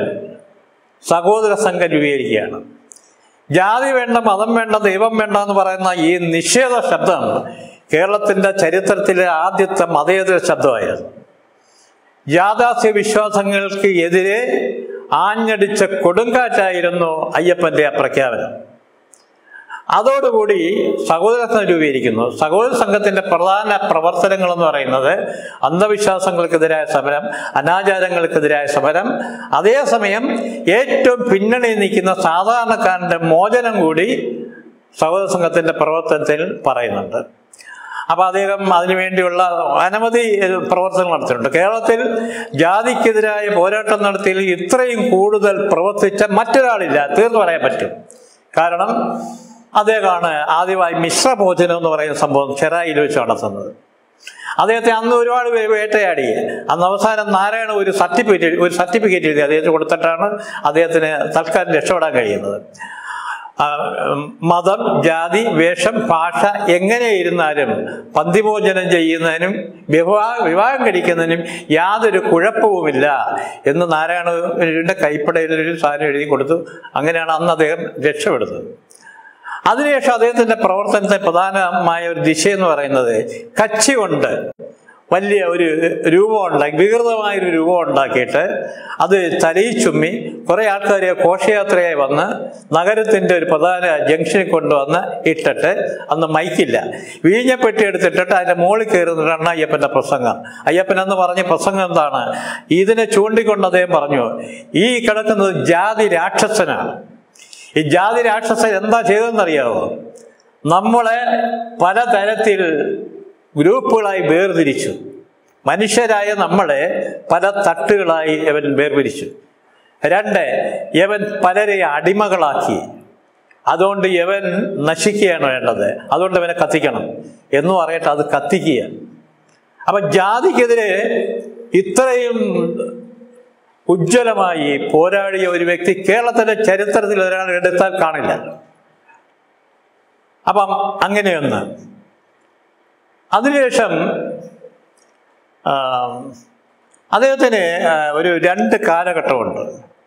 സഹോദര സംഘം രൂപീകരിക്കുകയാണ് ജാതി വേണ്ട മതം വേണ്ട ദൈവം വേണ്ട എന്ന് പറയുന്ന ഈ നിഷേധ ശബ്ദം കേരളത്തിന്റെ ചരിത്രത്തിലെ ആദ്യത്തെ മതേതര ശബ്ദമായിരുന്നു യാഥാസ്ഥ്യ വിശ്വാസങ്ങൾക്ക് എതിരെ ആഞ്ഞടിച്ച കൊടുങ്കാറ്റായിരുന്നു അയ്യപ്പന്റെ ആ പ്രഖ്യാപനം അതോടുകൂടി സഹോദര സംഘം രൂപീകരിക്കുന്നു സഹോദര സംഘത്തിന്റെ പ്രധാന പ്രവർത്തനങ്ങൾ എന്ന് പറയുന്നത് അന്ധവിശ്വാസങ്ങൾക്കെതിരായ സമരം അനാചാരങ്ങൾക്കെതിരായ സമരം അതേസമയം ഏറ്റവും പിന്നണിയിൽ നിൽക്കുന്ന സാധാരണക്കാരന്റെ മോചനം കൂടി സഹോദര സംഘത്തിന്റെ പ്രവർത്തനത്തിൽ പറയുന്നുണ്ട് അപ്പൊ അദ്ദേഹം അതിനുവേണ്ടിയുള്ള അനവധി ഏഹ്, പ്രവർത്തനങ്ങൾ നടത്തിയിട്ടുണ്ട് കേരളത്തിൽ ജാതിക്കെതിരായ പോരാട്ടം നടത്തിയതിൽ ഇത്രയും കൂടുതൽ പ്രവർത്തിച്ച മറ്റൊരാളില്ല തീർന്നു പറയാൻ പറ്റും കാരണം അദ്ദേഹമാണ് ആദ്യമായി മിശ്രഭോജനം എന്ന് പറയുന്ന സംഭവം ചെറായിൽ വെച്ച് നടത്തുന്നത് അദ്ദേഹത്തെ അന്ന് ഒരുപാട് പേര് വേട്ടയാടി അന്ന് അവസാനം നാരായണ ഒരു സർട്ടിഫിക്കറ്റ് ഒരു സർട്ടിഫിക്കറ്റ് എഴുതി അദ്ദേഹത്തിന് കൊടുത്തിട്ടാണ് അദ്ദേഹത്തിന് തൽക്കാലം രക്ഷപ്പെടാൻ കഴിയുന്നത് ആ, ഉം, മതം ജാതി വേഷം ഭാഷ എങ്ങനെ ഇരുന്നാലും പന്തിഭോജനം ചെയ്യുന്നതിനും വിവാഹ വിവാഹം കഴിക്കുന്നതിനും യാതൊരു കുഴപ്പവുമില്ല എന്ന് നാരായണന്റെ കൈപ്പടയിൽ ഒരു സാധനം എഴുതി കൊടുത്തു അങ്ങനെയാണ് അന്ന് അദ്ദേഹം രക്ഷപ്പെടുന്നത് അതിനുശേഷം അദ്ദേഹത്തിന്റെ പ്രവർത്തനത്തെ പ്രധാനമായ ഒരു ദിശ എന്ന് പറയുന്നത് കച്ചി കൊണ്ട് വലിയ ഒരു രൂപം ഉണ്ടാക്കി വികൃതമായ ഒരു രൂപം ഉണ്ടാക്കിയിട്ട് അത് തലയിൽ ചുമ്മി കുറെ ആൾക്കാർ ഘോഷയാത്രയായി വന്ന് നഗരത്തിന്റെ ഒരു പ്രധാന ജംഗ്ഷനിൽ കൊണ്ടുവന്ന് ഇട്ടിട്ട് അന്ന് മൈക്കില്ല വീഞ്ഞപ്പെട്ടി എടുത്തിട്ടിട്ട് അതിന്റെ മുകളിൽ കയറുന്നതാണ് അയ്യപ്പന്റെ പ്രസംഗം അയ്യപ്പൻ എന്ന് പറഞ്ഞ പ്രസംഗം എന്താണ് ഇതിനെ ചൂണ്ടിക്കൊണ്ട് അദ്ദേഹം പറഞ്ഞു ഈ കിടക്കുന്നത് ജാതി രാക്ഷസനാണ് ഈ ജാതി രാക്ഷസൻ എന്താ ചെയ്തതെന്നറിയാവോ നമ്മളെ പലതരത്തിൽ ഗ്രൂപ്പുകളായി വേർതിരിച്ചു മനുഷ്യരായ നമ്മളെ പല തട്ടുകളായി ഇവൻ വേർതിരിച്ചു രണ്ട് ഇവൻ പലരെ അടിമകളാക്കി അതുകൊണ്ട് ഇവൻ നശിക്കുകയാണ് വേണ്ടത് അതുകൊണ്ട് ഇവനെ കത്തിക്കണം എന്ന് പറയട്ടെ അത് കത്തിക്കുക അപ്പൊ ജാതിക്കെതിരെ ഇത്രയും ഉജ്ജ്വലമായി പോരാടിയ ഒരു വ്യക്തി കേരളത്തിന്റെ ചരിത്രത്തിൽ ഒരാൾ എടുത്താൽ കാണില്ല അപ്പം അങ്ങനെയൊന്ന് അതിനുശേഷം ആ, അദ്ദേഹത്തിന് ആ, ഒരു രണ്ട് കാലഘട്ടമുണ്ട്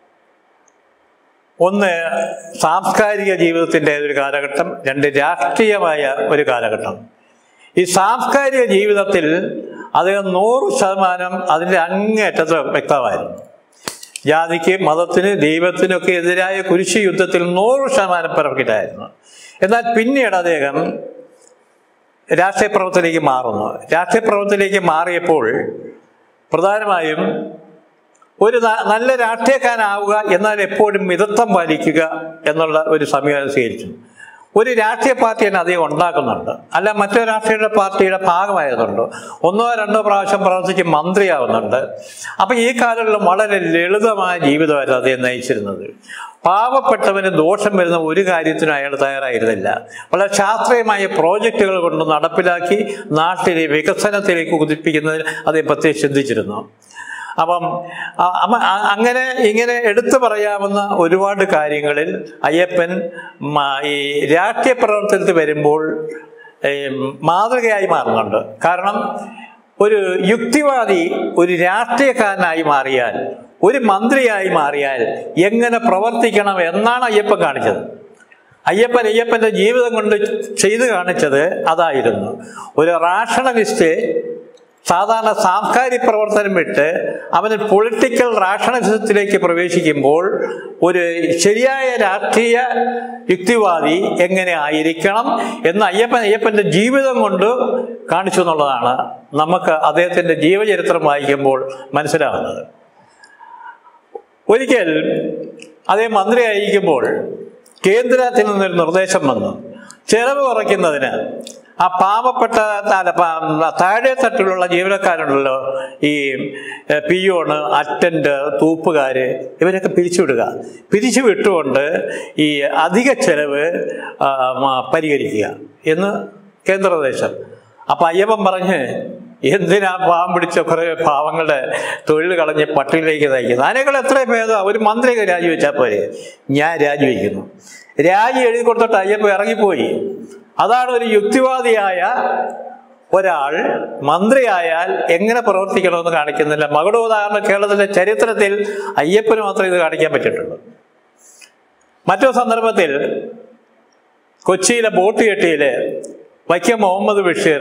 ഒന്ന് സാംസ്കാരിക ജീവിതത്തിൻ്റെ ഒരു കാലഘട്ടം രണ്ട് രാഷ്ട്രീയമായ ഒരു കാലഘട്ടം ഈ സാംസ്കാരിക ജീവിതത്തിൽ അദ്ദേഹം നൂറ് ശതമാനം അതിൻ്റെ അങ്ങേയറ്റത്ത് വ്യക്തമായിരുന്നു ജാതിക്ക് മതത്തിന് ദൈവത്തിനൊക്കെ എതിരായ കുരിശ് യുദ്ധത്തിൽ നൂറ് ശതമാനം പിറക്കിട്ടായിരുന്നു എന്നാൽ പിന്നീട് അദ്ദേഹം രാഷ്ട്രീയ പ്രവർത്തനത്തിലേക്ക് മാറുന്നു രാഷ്ട്രീയ പ്രവർത്തനത്തിലേക്ക് മാറിയപ്പോൾ പ്രധാനമായും ഒരു ന- നല്ല രാഷ്ട്രീയക്കാരനാവുക എന്നാൽ എപ്പോഴും മിതത്വം പാലിക്കുക എന്നുള്ള ഒരു സമീപനം സ്വീകരിച്ചു ഒരു രാഷ്ട്രീയ പാർട്ടി തന്നെ അധികം ഉണ്ടാക്കുന്നുണ്ട് അല്ല മറ്റൊരു രാഷ്ട്രീയ പാർട്ടിയുടെ ഭാഗമായതുണ്ട് ഒന്നോ രണ്ടോ പ്രാവശ്യം പ്രവർത്തിച്ച് മന്ത്രിയാവുന്നുണ്ട് അപ്പൊ ഈ കാലങ്ങളിൽ വളരെ ലളിതമായ ജീവിതമായിരുന്നു അദ്ദേഹം നയിച്ചിരുന്നത് പാവപ്പെട്ടവന് ദോഷം വരുന്ന ഒരു കാര്യത്തിനും അയാൾ തയ്യാറായിരുന്നില്ല വളരെ ശാസ്ത്രീയമായ പ്രോജക്റ്റുകൾ കൊണ്ട് നടപ്പിലാക്കി നാട്ടിലെ വികസനത്തിലേക്ക് കുതിപ്പിക്കുന്നതിൽ അദ്ദേഹം പ്രത്യേകം ചിന്തിച്ചിരുന്നു അപ്പം അ- അമ- അ- അങ്ങനെ ഇങ്ങനെ എടുത്തു പറയാവുന്ന ഒരുപാട് കാര്യങ്ങളിൽ അയ്യപ്പൻ മ- ഈ രാഷ്ട്രീയ പ്രവർത്തനത്തിൽ വരുമ്പോൾ ഈ മാതൃകയായി മാറുന്നുണ്ട് കാരണം ഒരു യുക്തിവാദി ഒരു രാഷ്ട്രീയക്കാരനായി മാറിയാൽ ഒരു മന്ത്രിയായി മാറിയാൽ എങ്ങനെ പ്രവർത്തിക്കണം എന്നാണ് അയ്യപ്പൻ കാണിച്ചത് അയ്യപ്പൻ അയ്യപ്പന്റെ ജീവിതം കൊണ്ട് ചെയ്തു കാണിച്ചത് അതായിരുന്നു ഒരു റാഷണലിസ്റ്റ് സാധാരണ സാംസ്കാരിക പ്രവർത്തനം വിട്ട് അവന് പൊളിറ്റിക്കൽ റാഷണലിസത്തിലേക്ക് പ്രവേശിക്കുമ്പോൾ ഒരു ശരിയായ രാഷ്ട്രീയ യുക്തിവാദി എങ്ങനെ ആയിരിക്കണം എന്ന് അയ്യപ്പൻ അയ്യപ്പന്റെ ജീവിതം കൊണ്ട് കാണിച്ചു എന്നുള്ളതാണ് നമുക്ക് അദ്ദേഹത്തിന്റെ ജീവചരിത്രം വായിക്കുമ്പോൾ മനസ്സിലാവുന്നത് ഒരിക്കൽ അദ്ദേഹം മന്ത്രിയായിരിക്കുമ്പോൾ കേന്ദ്രത്തിൽ നിന്നൊരു നിർദ്ദേശം വന്നു ചെലവ് കുറയ്ക്കുന്നതിന് ആ പാവപ്പെട്ട താ- പ- താഴെ തട്ടിലുള്ള ജീവനക്കാരുണ്ടല്ലോ ഈ എ, പിയോണ് അറ്റൻഡ് തൂപ്പുകാര് ഇവരൊക്കെ പിരിച്ചുവിടുക പിരിച്ചു വിട്ടുകൊണ്ട് ഈ അധിക ചെലവ് ആ, മ- പരിഹരിക്കുക എന്ന് കേന്ദ്ര നിർദ്ദേശം അപ്പൊ അയ്യപ്പൻ പറഞ്ഞ് എന്തിനാ പാവം പിടിച്ച കുറെ പാവങ്ങളുടെ തൊഴിൽ കളഞ്ഞ് പട്ടിണിയിലേക്ക് നയിക്കുന്നത് അതിനേക്കാൾ എത്ര ഭേദം ഒരു മന്ത്രിയൊക്കെ രാജിവെച്ചാൽ പോരെ ഞാൻ രാജിവെക്കുന്നു രാജി എഴുതി കൊടുത്തിട്ട് അയ്യപ്പ ഇറങ്ങിപ്പോയി അതാണ് ഒരു യുക്തിവാദിയായ ഒരാൾ മന്ത്രിയായാൽ എങ്ങനെ പ്രവർത്തിക്കണമെന്ന് കാണിക്കുന്നില്ല മകളുടെ ഉദാഹരണം കേരളത്തിലെ ചരിത്രത്തിൽ അയ്യപ്പന് മാത്രമേ ഇത് കാണിക്കാൻ പറ്റിയിട്ടുള്ളൂ മറ്റൊരു സന്ദർഭത്തിൽ കൊച്ചിയിലെ ബോട്ട് കെട്ടിയില് വൈക്കം മുഹമ്മദ് ബഷീർ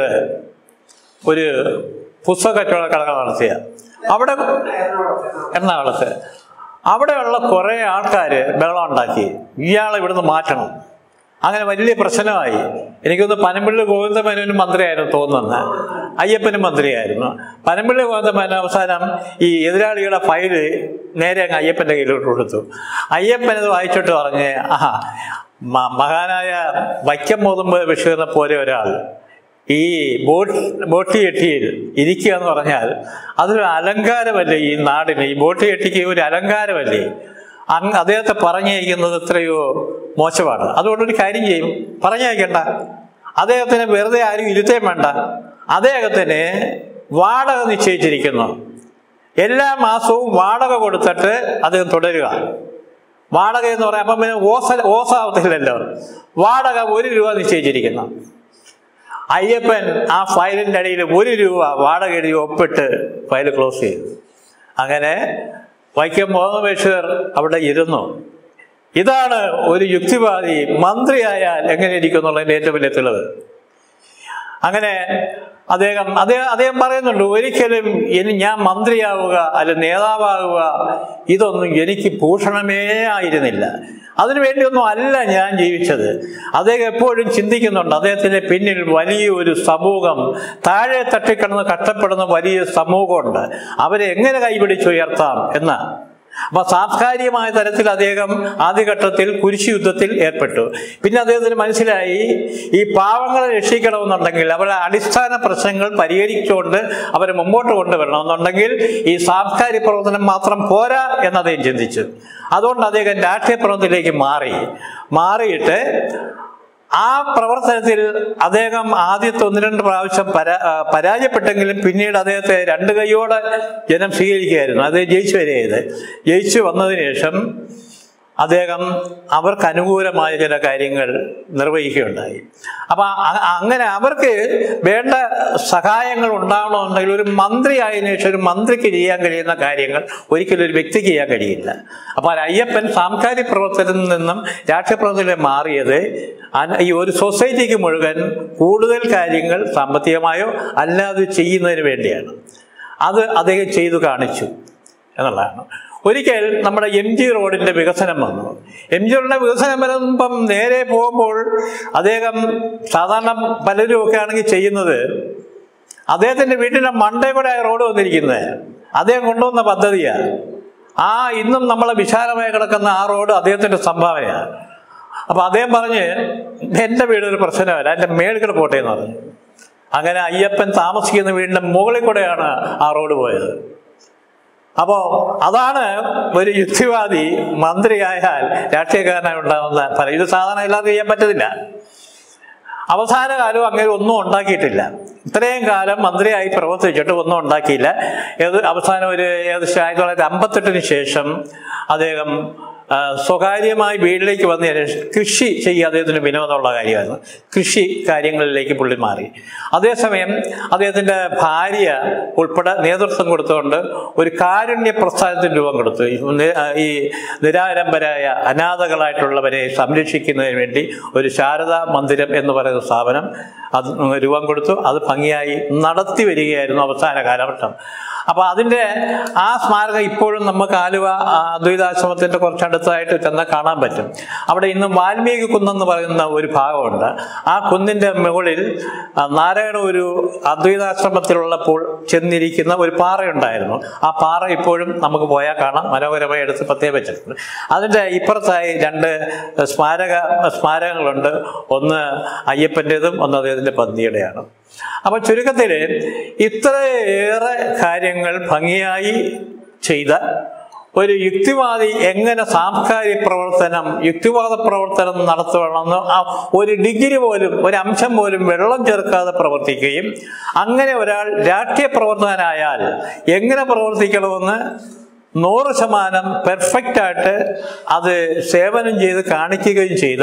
ഒരു പുസ്തക കച്ചവട കട നടത്തിയ അവിടെ എറണാകുളത്ത് അവിടെയുള്ള കുറേ ആൾക്കാർ ബഹളം ഉണ്ടാക്കി ഇയാളെ ഇവിടുന്ന് മാറ്റണം അങ്ങനെ വലിയ പ്രശ്നമായി എനിക്കൊന്ന് പനമ്പിള്ളി ഗോവിന്ദമേനോനും മന്ത്രിയായിരുന്നു തോന്നുന്നത് അയ്യപ്പനും മന്ത്രിയായിരുന്നു പനമ്പിള്ളി ഗോവിന്ദമേനോൻ അവസാനം ഈ എതിരാളികളുടെ ഫയല് നേരെ അങ്ങ് അയ്യപ്പൻ്റെ കയ്യിലോട്ട് കൊടുത്തു അയ്യപ്പൻ ഇത് വായിച്ചിട്ട് പറഞ്ഞ് ആ മ- മഹാനായ വൈക്കം മുതമ്പ് ബഷീറിനെ പോലെ ഒരാൾ ഈ ബോട്ട് ബോട്ട് കെട്ടിയിൽ ഇരിക്കുക എന്ന് പറഞ്ഞാൽ അതൊരു അലങ്കാരമല്ലേ ഈ നാടിന് ഈ ബോട്ട് കെട്ടിക്ക് ഒരു അലങ്കാരമല്ലേ അങ്ങ് അദ്ദേഹത്തെ പറഞ്ഞയക്കുന്നത് എത്രയോ മോശമാണ് അതുകൊണ്ടൊരു കാര്യം ചെയ്യും പറഞ്ഞയക്കണ്ട അദ്ദേഹത്തിന് വെറുതെ ആരും ഇരുത്തേം വേണ്ട അദ്ദേഹത്തിന് വാടക നിശ്ചയിച്ചിരിക്കുന്നു എല്ലാ മാസവും വാടക കൊടുത്തിട്ട് അദ്ദേഹം തുടരുക വാടക എന്ന് പറയാം അപ്പം പിന്നെ ഓസ ഓസാവത്തില്ലല്ലോ വാടക ഒരു രൂപ നിശ്ചയിച്ചിരിക്കുന്നു അയ്യപ്പൻ ആ ഫയലിൻ്റെ അടിയിൽ ഒരു രൂപ വാടക എഴുതി ഒപ്പിട്ട് ഫയൽ ക്ലോസ് ചെയ്തു അങ്ങനെ വൈക്കം മുഹമ്മദ് ബഷീർ അവിടെ ഇരുന്നു ഇതാണ് ഒരു യുക്തിവാദി മന്ത്രിയായാൽ എങ്ങനെ ഇരിക്കും എന്നുള്ളതിൻ്റെ ഏറ്റവും വലിയ തെളിവ് അങ്ങനെ അദ്ദേഹം അദ്ദേഹം അദ്ദേഹം പറയുന്നുണ്ട് ഒരിക്കലും ഇനി ഞാൻ മന്ത്രിയാവുക അല്ല നേതാവാകുക ഇതൊന്നും എനിക്ക് ഭൂഷണമേ ആയിരുന്നില്ല അതിനുവേണ്ടിയൊന്നും അല്ല ഞാൻ ജീവിച്ചത് അദ്ദേഹം എപ്പോഴും ചിന്തിക്കുന്നുണ്ട് അദ്ദേഹത്തിന്റെ പിന്നിൽ വലിയൊരു സമൂഹം താഴെ തട്ടിക്കിടന്ന് കഷ്ടപ്പെടുന്ന വലിയ സമൂഹമുണ്ട് അവരെ എങ്ങനെ കൈപിടിച്ചുയർത്താം എന്ന് അപ്പൊ സാംസ്കാരികമായ തലത്തിൽ അദ്ദേഹം ആദ്യഘട്ടത്തിൽ കുരിശ് യുദ്ധത്തിൽ ഏർപ്പെട്ടു പിന്നെ അദ്ദേഹത്തിന് മനസ്സിലായി ഈ പാവങ്ങളെ രക്ഷിക്കണമെന്നുണ്ടെങ്കിൽ അവരുടെ അടിസ്ഥാന പ്രശ്നങ്ങൾ പരിഹരിച്ചുകൊണ്ട് അവരെ മുമ്പോട്ട് കൊണ്ടുവരണമെന്നുണ്ടെങ്കിൽ ഈ സാംസ്കാരിക പ്രവർത്തനം മാത്രം പോരാ എന്ന് അദ്ദേഹം ചിന്തിച്ചു അതുകൊണ്ട് അദ്ദേഹം രാഷ്ട്രീയ പ്രവർത്തനത്തിലേക്ക് മാറി മാറിയിട്ട് ആ പ്രവർത്തനത്തിൽ അദ്ദേഹം ആദ്യത്തെ ഒന്ന് രണ്ട് പ്രാവശ്യം പരാ ആ, പരാജയപ്പെട്ടെങ്കിലും പിന്നീട് അദ്ദേഹത്തെ രണ്ട് കൈയോടെ ജനം സ്വീകരിക്കുകയായിരുന്നു അദ്ദേഹം ജയിച്ചു വരികയത് ജയിച്ചു വന്നതിന് ശേഷം അദ്ദേഹം അവർക്ക് അനുകൂലമായ ചില കാര്യങ്ങൾ നിർവഹിക്കുകയുണ്ടായി അപ്പൊ അ- അങ്ങനെ അവർക്ക് വേണ്ട സഹായങ്ങൾ ഉണ്ടാവണമെന്നുണ്ടെങ്കിൽ ഒരു മന്ത്രി ആയതിനു ശേഷം ഒരു മന്ത്രിക്ക് ചെയ്യാൻ കഴിയുന്ന കാര്യങ്ങൾ ഒരിക്കലും ഒരു വ്യക്തിക്ക് ചെയ്യാൻ കഴിയില്ല അപ്പൊ ആ അയ്യപ്പൻ സാംസ്കാരിക പ്രവർത്തനത്തിൽ നിന്നും രാഷ്ട്രീയ പ്രവർത്തനത്തിൽ മാറിയത് അന- ഈ ഒരു സൊസൈറ്റിക്ക് മുഴുവൻ കൂടുതൽ കാര്യങ്ങൾ സാമ്പത്തികമായോ അല്ലാതെ ചെയ്യുന്നതിന് വേണ്ടിയാണ് അത് അദ്ദേഹം ചെയ്തു കാണിച്ചു എന്നുള്ളതാണ് ഒരിക്കൽ നമ്മുടെ എം ജി റോഡിന്റെ വികസനം വന്നു എം ജി റോഡിന്റെ വികസനം വരുമ്പം നേരെ പോകുമ്പോൾ അദ്ദേഹം സാധാരണ പലരും ഒക്കെ ആണെങ്കിൽ ചെയ്യുന്നത് അദ്ദേഹത്തിന്റെ വീട്ടിന്റെ മണ്ടേ കൂടെ ആ റോഡ് വന്നിരിക്കുന്നത് അദ്ദേഹം കൊണ്ടുവന്ന പദ്ധതിയാണ് ആ ഇന്നും നമ്മളെ വിശാലമായി കിടക്കുന്ന ആ റോഡ് അദ്ദേഹത്തിന്റെ സംഭാവനയാണ് അപ്പൊ അദ്ദേഹം പറഞ്ഞ് എൻ്റെ വീട് ഒരു പ്രശ്നമല്ല എൻ്റെ മേളിൽ പോട്ടെ എന്ന് പറഞ്ഞു അങ്ങനെ അയ്യപ്പൻ താമസിക്കുന്ന വീടിന്റെ മുകളിൽ കൂടെയാണ് ആ റോഡ് പോയത് അപ്പോ അതാണ് ഒരു യുക്തിവാദി മന്ത്രിയായാൽ രാഷ്ട്രീയക്കാരനായി ഉണ്ടാകുന്ന ഫലം ഇത് സാധാരണ എല്ലാവർക്കും ചെയ്യാൻ പറ്റത്തില്ല അവസാന കാലം അങ്ങനെ ഒന്നും ഉണ്ടാക്കിയിട്ടില്ല ഇത്രയും കാലം മന്ത്രിയായി പ്രവർത്തിച്ചിട്ട് ഒന്നും ഉണ്ടാക്കിയില്ല ഏത് അവസാനം ഒരു ഏകദേശം ആയിരത്തി തൊള്ളായിരത്തി അമ്പത്തെട്ടിന് ശേഷം അദ്ദേഹം ആ, സ്വകാര്യമായി വീട്ടിലേക്ക് വന്നതിന് ശേഷം കൃഷി ചെയ്യുക അദ്ദേഹത്തിന് വിനോദമുള്ള കാര്യമായിരുന്നു കൃഷി കാര്യങ്ങളിലേക്ക് പുള്ളി മാറി അതേസമയം അദ്ദേഹത്തിൻ്റെ ഭാര്യ ഉൾപ്പെടെ നേതൃത്വം കൊടുത്തുകൊണ്ട് ഒരു കാരുണ്യ പ്രസ്ഥാനത്തിന് രൂപം കൊടുത്തു ഈ നി- ഈ നിരാലംബരായ അനാഥകളായിട്ടുള്ളവരെ സംരക്ഷിക്കുന്നതിന് വേണ്ടി ഒരു ശാരദാ മന്ദിരം എന്ന് പറയുന്ന സ്ഥാപനം അത് രൂപം കൊടുത്തു അത് ഭംഗിയായി നടത്തി വരികയായിരുന്നു അവസാന കാലഘട്ടം അപ്പൊ അതിന്റെ ആ സ്മാരകം ഇപ്പോഴും നമുക്ക് ആലുവ ആ, അദ്വൈതാശ്രമത്തിന്റെ കുറച്ചടുത്തായിട്ട് ചെന്നാൽ കാണാൻ പറ്റും അവിടെ ഇന്നും വാൽമീകി കുന്നെന്ന് പറയുന്ന ഒരു ഭാഗമുണ്ട് ആ കുന്നിന്റെ മുകളിൽ ആ, നാരായണ ഒരു അദ്വൈതാശ്രമത്തിലുള്ളപ്പോൾ ചെന്നിരിക്കുന്ന ഒരു പാറയുണ്ടായിരുന്നു ആ പാറ ഇപ്പോഴും നമുക്ക് പോയാൽ കാണാം മനോഹരമായി എടുത്ത് പ്രത്യേകം വെച്ചിട്ടുണ്ട് അതിന്റെ ഇപ്പുറത്തായി രണ്ട് സ്മാരക സ്മാരകങ്ങളുണ്ട് ഒന്ന് അയ്യപ്പൻ്റെതും ഒന്ന് അദ്ദേഹത്തിന്റെ പന്തിയുടെയാണ് അപ്പൊ ചുരുക്കത്തിൽ ഇത്രയേറെ കാര്യങ്ങൾ ഭംഗിയായി ചെയ്ത ഒരു യുക്തിവാദി എങ്ങനെ സാംസ്കാരിക പ്രവർത്തനം യുക്തിവാദ പ്രവർത്തനം നടത്തണമെന്ന് ആ ഒരു ഡിഗ്രി പോലും ഒരു അംശം പോലും വെള്ളം ചേർക്കാതെ പ്രവർത്തിക്കുകയും അങ്ങനെ ഒരാൾ രാഷ്ട്രീയ പ്രവർത്തകനായാൽ എങ്ങനെ പ്രവർത്തിക്കണമെന്ന് നൂറ് ശതമാനം പെർഫെക്റ്റ് ആയിട്ട് അത് സേവനം ചെയ്ത് കാണിക്കുകയും ചെയ്ത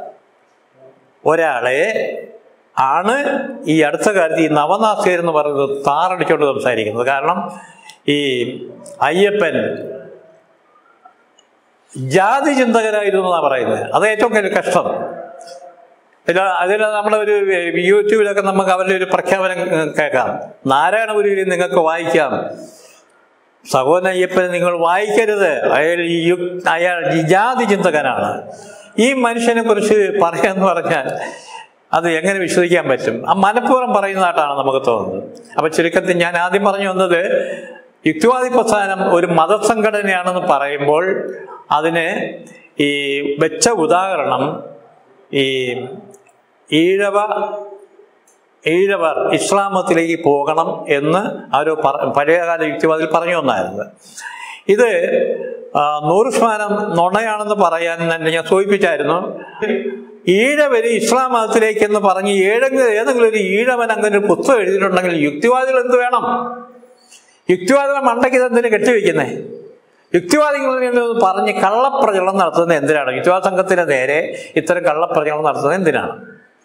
ഒരാളെ ആണ് ഈ അടുത്ത കാലത്ത് ഈ നവനാസ്കർ എന്ന് പറയുന്നത് താറടിച്ചുകൊണ്ട് സംസാരിക്കുന്നത് കാരണം ഈ അയ്യപ്പൻ ജാതി ചിന്തകരായിരുന്നു എന്നാണ് പറയുന്നത് അത് ഏറ്റവും വലിയ കഷ്ടം ഇത് അതിൽ നമ്മുടെ ഒരു യൂട്യൂബിലൊക്കെ നമുക്ക് അവരുടെ ഒരു പ്രഖ്യാപനം കേൾക്കാം നാരായണഗുരുവിൽ നിങ്ങൾക്ക് വായിക്കാം സഹോദരൻ അയ്യപ്പനെ നിങ്ങൾ വായിക്കരുത് അയാൾ യു- അയാൾ ജാതി ചിന്തകനാണ് ഈ മനുഷ്യനെ കുറിച്ച് പറയാന്ന് പറഞ്ഞാൽ അത് എങ്ങനെ വിശ്വസിക്കാൻ പറ്റും ആ മനഃപൂർവ്വം പറയുന്നതായിട്ടാണ് നമുക്ക് തോന്നുന്നത് അപ്പൊ ചുരുക്കത്തിൽ ഞാൻ ആദ്യം പറഞ്ഞു വന്നത് യുക്തിവാദി പ്രസ്ഥാനം ഒരു മതസംഘടനയാണെന്ന് പറയുമ്പോൾ അതിന് ഈ വെച്ച ഉദാഹരണം ഈ ഈഴവ ഈഴവർ ഇസ്ലാം മതത്തിലേക്ക് പോകണം എന്ന് അവർ പഴയകാല യുക്തിവാദിൽ പറഞ്ഞു വന്നായിരുന്നു ഇത് ആ, നൂറ് ശതമാനം നുണയാണെന്ന് പറയാൻ തന്നെ ഞാൻ സൂചിപ്പിച്ചായിരുന്നു ഈഴവര് ഇസ്ലാം മതത്തിലേക്ക് എന്ന് പറഞ്ഞ് ഏതെങ്കിലും ഏതെങ്കിലും ഒരു ഈഴവൻ അങ്ങനെ ഒരു പുസ്തകം എഴുതിയിട്ടുണ്ടെങ്കിൽ യുക്തിവാദികൾ എന്ത് വേണം യുക്തിവാദികൾ മണ്ടയ്ക്ക് ഇതെന്തിനു കെട്ടിവെക്കുന്നേ യുക്തിവാദികളിൽ പറഞ്ഞ് കള്ളപ്രചരണം നടത്തുന്നത് എന്തിനാണ് യുക്തിവാദ സംഘത്തിന് നേരെ ഇത്തരം കള്ളപ്രചരണം നടത്തുന്നത് എന്തിനാണ്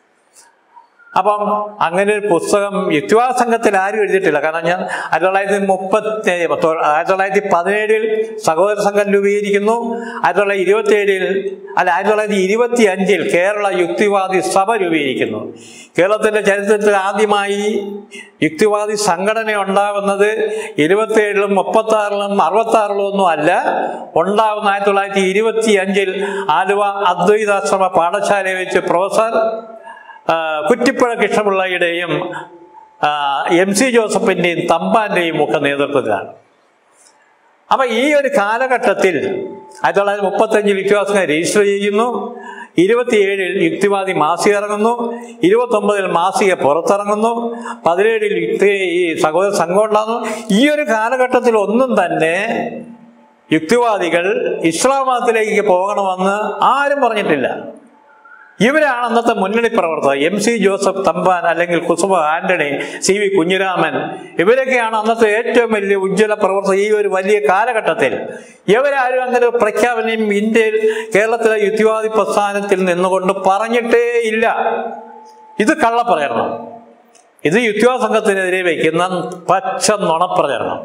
അപ്പം അങ്ങനെ ഒരു പുസ്തകം യുക്തിവാദ സംഘത്തിൽ ആരും എഴുതിയിട്ടില്ല കാരണം ഞാൻ ആയിരത്തി തൊള്ളായിരത്തി മുപ്പത്തി ആയിരത്തി തൊള്ളായിരത്തി പതിനേഴിൽ സഹോദര സംഘം രൂപീകരിക്കുന്നു ആയിരത്തി തൊള്ളായിരത്തി ഇരുപത്തി ഏഴിൽ അല്ല ആയിരത്തി തൊള്ളായിരത്തി ഇരുപത്തി അഞ്ചിൽ കേരള യുക്തിവാദി സഭ രൂപീകരിക്കുന്നു കേരളത്തിന്റെ ചരിത്രത്തിൽ ആദ്യമായി യുക്തിവാദി സംഘടന ഉണ്ടാകുന്നത് ഇരുപത്തി ഏഴിലും മുപ്പത്തി ആറിലും അറുപത്തി ആറിലും ഒന്നും അല്ല ഉണ്ടാകുന്ന ആയിരത്തി തൊള്ളായിരത്തി ഇരുപത്തി അഞ്ചിൽ ആലുവ അദ്വൈതാശ്രമ പാഠശാലയിൽ വെച്ച് പ്രൊഫസർ ആ, കുറ്റിപ്പുഴ കൃഷ്ണപിള്ളയുടെയും ആ, എം സി ജോസഫിന്റെയും തമ്പാന്റെയും ഒക്കെ നേതൃത്വത്തിലാണ് അപ്പൊ ഈ ഒരു കാലഘട്ടത്തിൽ ആയിരത്തി തൊള്ളായിരത്തി മുപ്പത്തഞ്ചിൽ യുക്തിവാസിനെ രജിസ്റ്റർ ചെയ്യുന്നു ഇരുപത്തിയേഴിൽ യുക്തിവാദി മാസിക ഇറങ്ങുന്നു ഇരുപത്തൊമ്പതിൽ മാസിക പുറത്തിറങ്ങുന്നു പതിനേഴിൽ യുക്തി ഈ സഹോദര സംഘം ഉണ്ടാകുന്നു ഈ ഒരു കാലഘട്ടത്തിൽ ഒന്നും തന്നെ യുക്തിവാദികൾ ഇസ്ലാം മതത്തിലേക്ക് പോകണമെന്ന് ആരും പറഞ്ഞിട്ടില്ല ഇവരാണ് അന്നത്തെ മുന്നണി പ്രവർത്തകർ എം സി ജോസഫ് തമ്പാൻ അല്ലെങ്കിൽ കുസുമ ആന്റണി സി വി കുഞ്ഞിരാമൻ ഇവരൊക്കെയാണ് അന്നത്തെ ഏറ്റവും വലിയ ഉജ്ജ്വല പ്രവർത്തകർ ഈ ഒരു വലിയ കാലഘട്ടത്തിൽ ഇവരാരും അങ്ങനെ ഒരു പ്രഖ്യാപനം ഇന്ത്യയിൽ കേരളത്തിലെ യുക്തിവാദി പ്രസ്ഥാനത്തിൽ നിന്നുകൊണ്ട് പറഞ്ഞിട്ടേ ഇല്ല ഇത് കള്ളപ്രചരണം ഇത് യുക്തിവാദ സംഘത്തിനെതിരെ വയ്ക്കുന്ന പച്ച നുണപ്രചരണം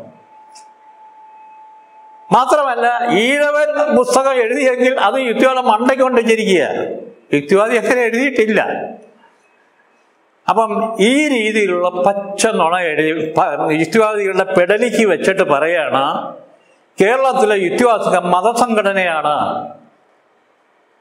മാത്രമല്ല ഈഴവൻ പുസ്തകം എഴുതിയെങ്കിൽ അത് യുക്തിവാദം മണ്ടയ്ക്ക് കൊണ്ടിരിക്കുക യുക്തിവാദി അങ്ങനെ എഴുതിയിട്ടില്ല അപ്പം ഈ രീതിയിലുള്ള പച്ച നുണ എഴുതി പ- യുക്തിവാദികളുടെ പെടലിക്ക് വെച്ചിട്ട് പറയാണ് കേരളത്തിലെ യുക്തിവാദ സംഘം മതസംഘടനയാണ്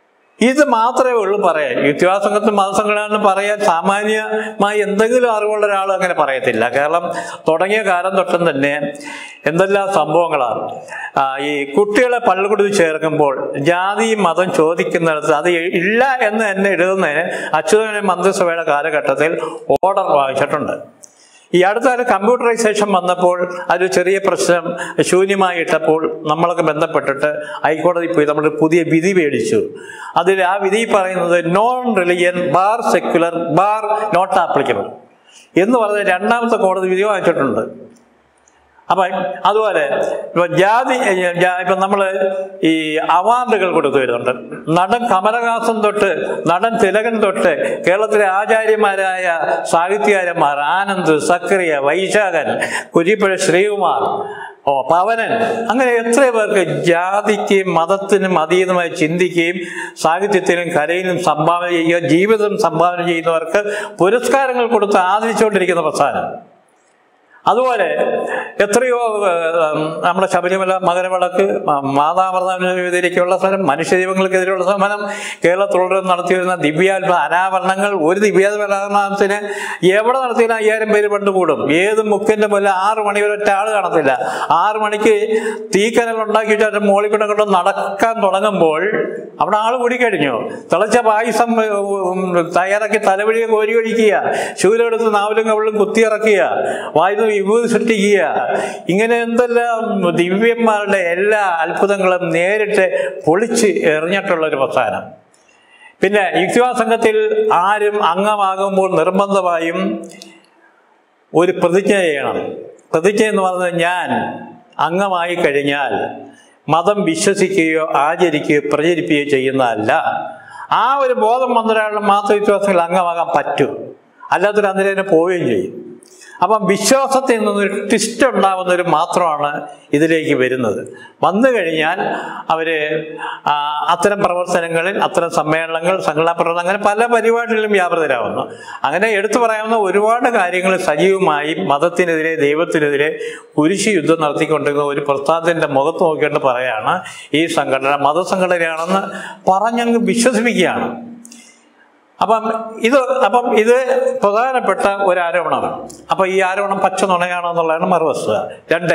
ഇത് മാത്രമേ ഉള്ളൂ പറയാൻ യുക്തിവാദ സംഘത്തിന് മതസംഘടന പറയാൻ സാമാന്യമായി എന്തെങ്കിലും അറിവുള്ള ഒരാൾ അങ്ങനെ പറയത്തില്ല കാരണം തുടങ്ങിയ കാലം തൊട്ടും തന്നെ എന്തെല്ലാം സംഭവങ്ങളാണ് ആ, ഈ കുട്ടികളെ പള്ളിക്കൂടത്തിൽ ചേർക്കുമ്പോൾ ജാതിയും മതം ചോദിക്കുന്നിടത്ത് അത് ഇല്ല എന്ന് തന്നെ എഴുതുന്നതിന് അച്യുതനെ മന്ത്രിസഭയുടെ കാലഘട്ടത്തിൽ ഓർഡർ വാങ്ങിച്ചിട്ടുണ്ട് ഈ അടുത്ത കാലം കമ്പ്യൂട്ടറൈസേഷൻ വന്നപ്പോൾ അതൊരു ചെറിയ പ്രശ്നം ശൂന്യമായി ഇട്ടപ്പോൾ നമ്മളൊക്കെ ബന്ധപ്പെട്ടിട്ട് ഹൈക്കോടതി പോയി നമ്മൾ പുതിയ വിധി മേടിച്ചു അതിൽ ആ വിധി പറയുന്നത് non religion bar secular bar not applicable എന്ന് പറഞ്ഞ രണ്ടാമത്തെ കോടതി വിധി വാങ്ങിച്ചിട്ടുണ്ട് അപ്പം അതുപോലെ ഇപ്പൊ ജാതി ജാ- ഇപ്പൊ നമ്മൾ ഈ അവാർഡുകൾ കൊടുത്തു വരുന്നുണ്ട് നടൻ കമലഹാസൻ തൊട്ട് നടൻ തിലകൻ തൊട്ട് കേരളത്തിലെ ആചാര്യന്മാരായ സാഹിത്യകാരന്മാർ ആനന്ദ് സക്രിയ വൈശാഖൻ കുരിപ്പുഴ ശ്രീകുമാർ ഓ പവനൻ അങ്ങനെ എത്ര പേർക്ക് ജാതിക്കും മതത്തിനും അതീതമായി ചിന്തിക്കുകയും സാഹിത്യത്തിനും കലയിലും സംഭാവന ചെയ്യുക ജീവിതം സംഭാവന ചെയ്യുന്നവർക്ക് പുരസ്കാരങ്ങൾ കൊടുത്ത് ആദരിച്ചുകൊണ്ടിരിക്കുന്ന പ്രസ്ഥാനം അതുപോലെ എത്രയോ ഏഹ്, നമ്മുടെ ശബരിമല മകരവിളക്ക് മാതാമൃതത്തിലേക്കുള്ള സമരം മനുഷ്യജീവങ്ങൾക്കെതിരെയുള്ള സമരം കേരളത്തിലുള്ളവർ നടത്തിവരുന്ന ദിവ്യാത്ഭ അനാവരണങ്ങൾ ഒരു ദിവ്യാത്ഭരണത്തിന് എവിടെ നടത്തിയാലും അയ്യായിരം പേര് പണ്ട് കൂടും ഏത് മുക്കിന്റെ പോലെ ആറ് മണി വരെ ഒറ്റ ആള് കാണത്തില്ല ആറ് മണിക്ക് തീക്കനൽ ഉണ്ടാക്കി വെച്ചാൽ മോളിൽ കൂടെ കൊണ്ട് നടക്കാൻ തുടങ്ങുമ്പോൾ അവിടെ ആള് കൂടിക്കഴിഞ്ഞു തിളച്ച പായസം ഉം, തയ്യാറാക്കി തലവഴിയെ കോരി ഒഴിക്കുക ശൂലെടുത്ത് നാവിലും കവിളും കുത്തിയിറക്കുക വായു വിഭൂതി സൃഷ്ടിക്കുക ഇങ്ങനെ എന്തെല്ലാം ദിവ്യന്മാരുടെ എല്ലാ അത്ഭുതങ്ങളും നേരിട്ട് പൊളിച്ച് എറിഞ്ഞിട്ടുള്ള ഒരു പ്രസ്ഥാനം പിന്നെ യുക്തിവാദ സംഘത്തിൽ ആരും അംഗമാകുമ്പോൾ നിർബന്ധമായും ഒരു പ്രതിജ്ഞ ചെയ്യണം പ്രതിജ്ഞ എന്ന് പറയുന്നത് ഞാൻ അംഗമായി കഴിഞ്ഞാൽ മതം വിശ്വസിക്കുകയോ ആചരിക്കുകയോ പ്രചരിപ്പിക്കുകയോ ചെയ്യുന്നതല്ല ആ ഒരു ബോധം വന്ന ഒരാളിന് മാത്രം വിശ്വാസത്തിൽ അംഗമാകാൻ പറ്റൂ അല്ലാത്തൊരു അന്നേരം പോവുകയും ചെയ്യും അപ്പം വിശ്വാസത്തിൽ നിന്നൊരു ട്വിസ്റ്റ് ഉണ്ടാവുന്നവർ മാത്രമാണ് ഇതിലേക്ക് വരുന്നത് വന്നു കഴിഞ്ഞാൽ അവർ അത്തരം പ്രവർത്തനങ്ങളിൽ അത്തരം സമ്മേളനങ്ങൾ സംഘടനാ പ്രവർത്തനം അങ്ങനെ പല പരിപാടികളിലും വ്യാപൃതരാകുന്നു അങ്ങനെ എടുത്തു പറയാവുന്ന ഒരുപാട് കാര്യങ്ങൾ സജീവമായി മതത്തിനെതിരെ ദൈവത്തിനെതിരെ കുരിശ് യുദ്ധം നടത്തിക്കൊണ്ടിരുന്ന ഒരു പ്രസ്ഥാനത്തിൻ്റെ മുഖത്ത് നോക്കിയിട്ട് പറയാണ് ഈ സംഘടന മതസംഘടനയാണെന്ന് പറഞ്ഞങ്ങ് വിശ്വസിപ്പിക്കുകയാണ് അപ്പം ഇത് അപ്പം ഇത് പ്രധാനപ്പെട്ട ഒരു ആരോപണമാണ് അപ്പം ഈ ആരോപണം പച്ച നുണയാണോ എന്നുള്ളതാണ് മറുവസ്തുത രണ്ട്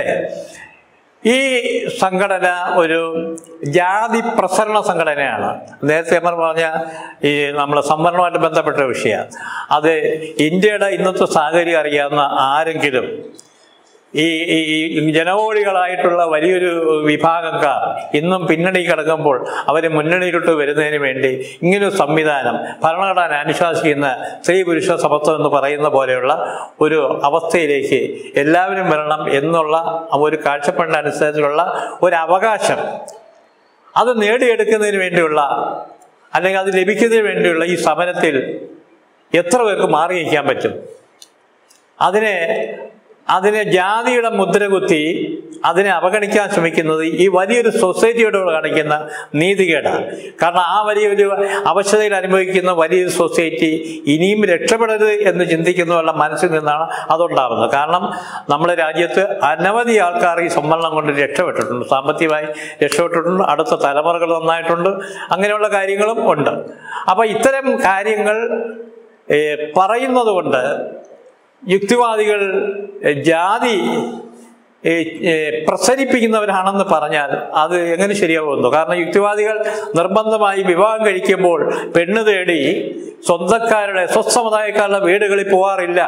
ഈ സംഘടന ഒരു ജാതി പ്രസരണ സംഘടനയാണ് നേരത്തെ നമ്മൾ പറഞ്ഞ ഈ നമ്മളെ സംവരണവുമായിട്ട് ബന്ധപ്പെട്ട വിഷയമാണ് അത് ഇന്ത്യയുടെ ഇന്നത്തെ സാഹചര്യം അറിയാവുന്ന ആരെങ്കിലും ഈ ഈ ഈ ജനകോടികളായിട്ടുള്ള വലിയൊരു വിഭാഗക്കാർ ഇന്നും പിന്നണി കിടക്കുമ്പോൾ അവർ മുന്നണിയിലോട്ട് വരുന്നതിന് വേണ്ടി ഇങ്ങനൊരു സംവിധാനം ഭരണഘടന അനുശാസിക്കുന്ന സ്ത്രീ പുരുഷ സമത്വം എന്ന് പറയുന്ന പോലെയുള്ള ഒരു അവസ്ഥയിലേക്ക് എല്ലാവരും വരണം എന്നുള്ള ഒരു കാഴ്ചപ്പാടിനനുസരിച്ചുള്ള ഒരു അവകാശം അത് നേടിയെടുക്കുന്നതിന് വേണ്ടിയുള്ള അല്ലെങ്കിൽ അത് ലഭിക്കുന്നതിന് വേണ്ടിയുള്ള ഈ സമരത്തിൽ എത്ര പേർക്ക് മാറി നിൽക്കാൻ പറ്റും അതിനെ അതിനെ ജാതിയുടെ മുദ്ര കുത്തി അതിനെ അവഗണിക്കാൻ ശ്രമിക്കുന്നത് ഈ വലിയൊരു സൊസൈറ്റിയോട് കാണിക്കുന്ന നീതികേടാണ് കാരണം ആ വലിയൊരു അവശതയിൽ അനുഭവിക്കുന്ന വലിയൊരു സൊസൈറ്റി ഇനിയും രക്ഷപ്പെടരുത് എന്ന് ചിന്തിക്കുന്നവരുടെ മനസ്സിൽ നിന്നാണ് അതുണ്ടാവുന്നത് കാരണം നമ്മുടെ രാജ്യത്ത് അനവധി ആൾക്കാർ ഈ സംവരണം കൊണ്ട് രക്ഷപ്പെട്ടിട്ടുണ്ട് സാമ്പത്തികമായി രക്ഷപ്പെട്ടിട്ടുണ്ട് അടുത്ത തലമുറകൾ നന്നായിട്ടുണ്ട് അങ്ങനെയുള്ള കാര്യങ്ങളും ഉണ്ട് അപ്പൊ ഇത്തരം കാര്യങ്ങൾ ഏഹ്, പറയുന്നത് കൊണ്ട് യുക്തിവാദികൾ എഹ്, ജാതി ഏഹ്, ഏഹ്, പ്രസരിപ്പിക്കുന്നവരാണെന്ന് പറഞ്ഞാൽ അത് എങ്ങനെ ശരിയാവുന്നു കാരണം യുക്തിവാദികൾ നിർബന്ധമായി വിവാഹം കഴിക്കുമ്പോൾ പെണ്ണ് തേടി സ്വന്തക്കാരുടെ സ്വസമുദായക്കാരുടെ വീടുകളിൽ പോകാറില്ല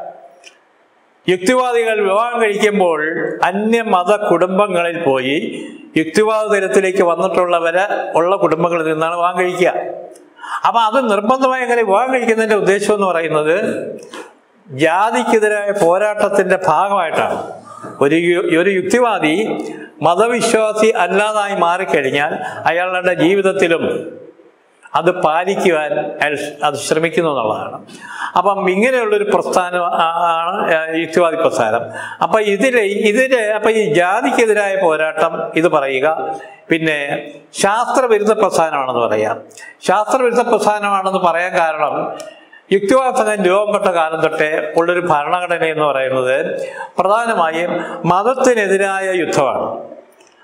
യുക്തിവാദികൾ വിവാഹം കഴിക്കുമ്പോൾ അന്യമത കുടുംബങ്ങളിൽ പോയി യുക്തിവാദ തലത്തിലേക്ക് വന്നിട്ടുള്ളവരെ ഉള്ള കുടുംബങ്ങളിൽ നിന്നാണ് വിവാഹം കഴിക്കുക അപ്പൊ അത് നിർബന്ധമായി അങ്ങനെ വിവാഹം കഴിക്കുന്നതിന്റെ ഉദ്ദേശം എന്ന് പറയുന്നത് ജാതിക്കെതിരായ പോരാട്ടത്തിന്റെ ഭാഗമായിട്ടാണ് ഒരു യു- ഒരു യുക്തിവാദി മതവിശ്വാസി അല്ലാതായി മാറിക്കഴിഞ്ഞാൽ അയാളുടെ ജീവിതത്തിലും അത് പാലിക്കുവാൻ അയാൾ അത് ശ്രമിക്കുന്നു എന്നുള്ളതാണ് അപ്പം ഇങ്ങനെയുള്ളൊരു പ്രസ്ഥാനം ആ- ആണ് യുക്തിവാദി പ്രസ്ഥാനം അപ്പം ഇതിലെ ഇതിലെ അപ്പം ഈ ജാതിക്കെതിരായ പോരാട്ടം ഇത് പറയുക പിന്നെ ശാസ്ത്രവിരുദ്ധ പ്രസ്ഥാനമാണെന്ന് പറയാം ശാസ്ത്രവിരുദ്ധ പ്രസ്ഥാനമാണെന്ന് പറയാൻ കാരണം യുക്തിവാദ സംഘം രൂപപ്പെട്ട കാലം തൊട്ടേ ഉള്ളൊരു ഭരണഘടന എന്ന് പറയുന്നത് പ്രധാനമായും മതത്തിനെതിരായ യുദ്ധമാണ്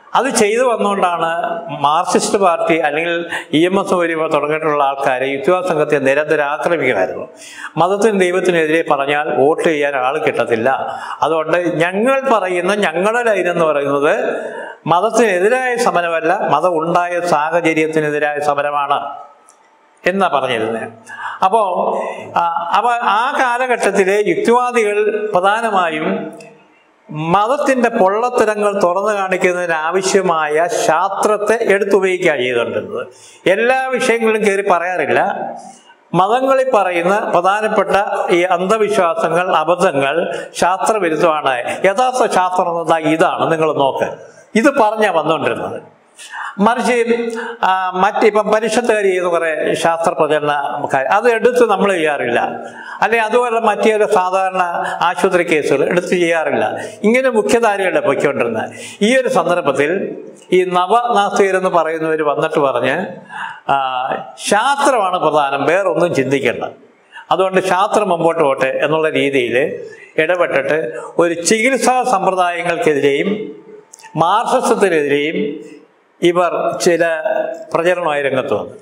അത് ചെയ്തു വന്നുകൊണ്ടാണ് മാർക്സിസ്റ്റ് പാർട്ടി അല്ലെങ്കിൽ ഇ എം എസ് വരി തുടങ്ങിയിട്ടുള്ള ആൾക്കാരെ യുക്തിവാദ സംഘത്തെ നിരന്തരം ആക്രമിക്കുമായിരുന്നു മതത്തിനും ദൈവത്തിനെതിരെ പറഞ്ഞാൽ വോട്ട് ചെയ്യാൻ ആൾ കിട്ടത്തില്ല അതുകൊണ്ട് ഞങ്ങൾ പറയുന്ന ഞങ്ങളുടെ ലൈൻ എന്ന് പറയുന്നത് മതത്തിനെതിരായ സമരമല്ല മതം ഉണ്ടായ സാഹചര്യത്തിനെതിരായ സമരമാണ് എന്നാ പറഞ്ഞിരുന്നത് അപ്പോൾ അപ്പോൾ ആ കാലഘട്ടത്തിലെ യുക്തിവാദികൾ പ്രധാനമായും മതത്തിന്റെ പൊള്ളത്തരങ്ങൾ തുറന്നു കാണിക്കുന്നതിന് ആവശ്യമായ ശാസ്ത്രത്തെ എടുത്തുപയോഗിക്കുക ചെയ്തുകൊണ്ടിരുന്നത് എല്ലാ വിഷയങ്ങളും കയറി പറയാറില്ല മതങ്ങളിൽ പറയുന്ന പ്രധാനപ്പെട്ട ഈ അന്ധവിശ്വാസങ്ങൾ അബദ്ധങ്ങൾ ശാസ്ത്രവിരുദ്ധമാണ് യഥാർത്ഥ ശാസ്ത്രം എന്നത് ഇതാണ് നിങ്ങൾ നോക്ക് ഇത് പറഞ്ഞാ വന്നുകൊണ്ടിരുന്നത് മറിച്ച് ആ, മറ്റിപ്പം പരിഷത്തുകാർ ചെയ്ത കുറെ ശാസ്ത്ര പ്രചരണ കാര്യം അത് എടുത്ത് നമ്മൾ ചെയ്യാറില്ല അല്ലെ അതുപോലെ മറ്റേ സാധാരണ ആശുപത്രി കേസുകൾ എടുത്ത് ചെയ്യാറില്ല ഇങ്ങനെ മുഖ്യധാരയുടെ പൊയ്ക്കൊണ്ടിരുന്നത് ഈ ഒരു സന്ദർഭത്തിൽ ഈ നവനാസ്തികരെന്ന് പറയുന്നവർ വന്നിട്ട് പറഞ്ഞ് ആ, ശാസ്ത്രമാണ് പ്രധാനം വേറൊന്നും ചിന്തിക്കേണ്ട അതുകൊണ്ട് ശാസ്ത്രം മുമ്പോട്ട് പോട്ടെ എന്നുള്ള രീതിയിൽ ഇടപെട്ടിട്ട് ഒരു ചികിത്സാ സമ്പ്രദായങ്ങൾക്കെതിരെയും മാർക്സിസത്തിനെതിരെയും ഇവർ ചില പ്രചരണമായി രംഗത്ത് വന്നു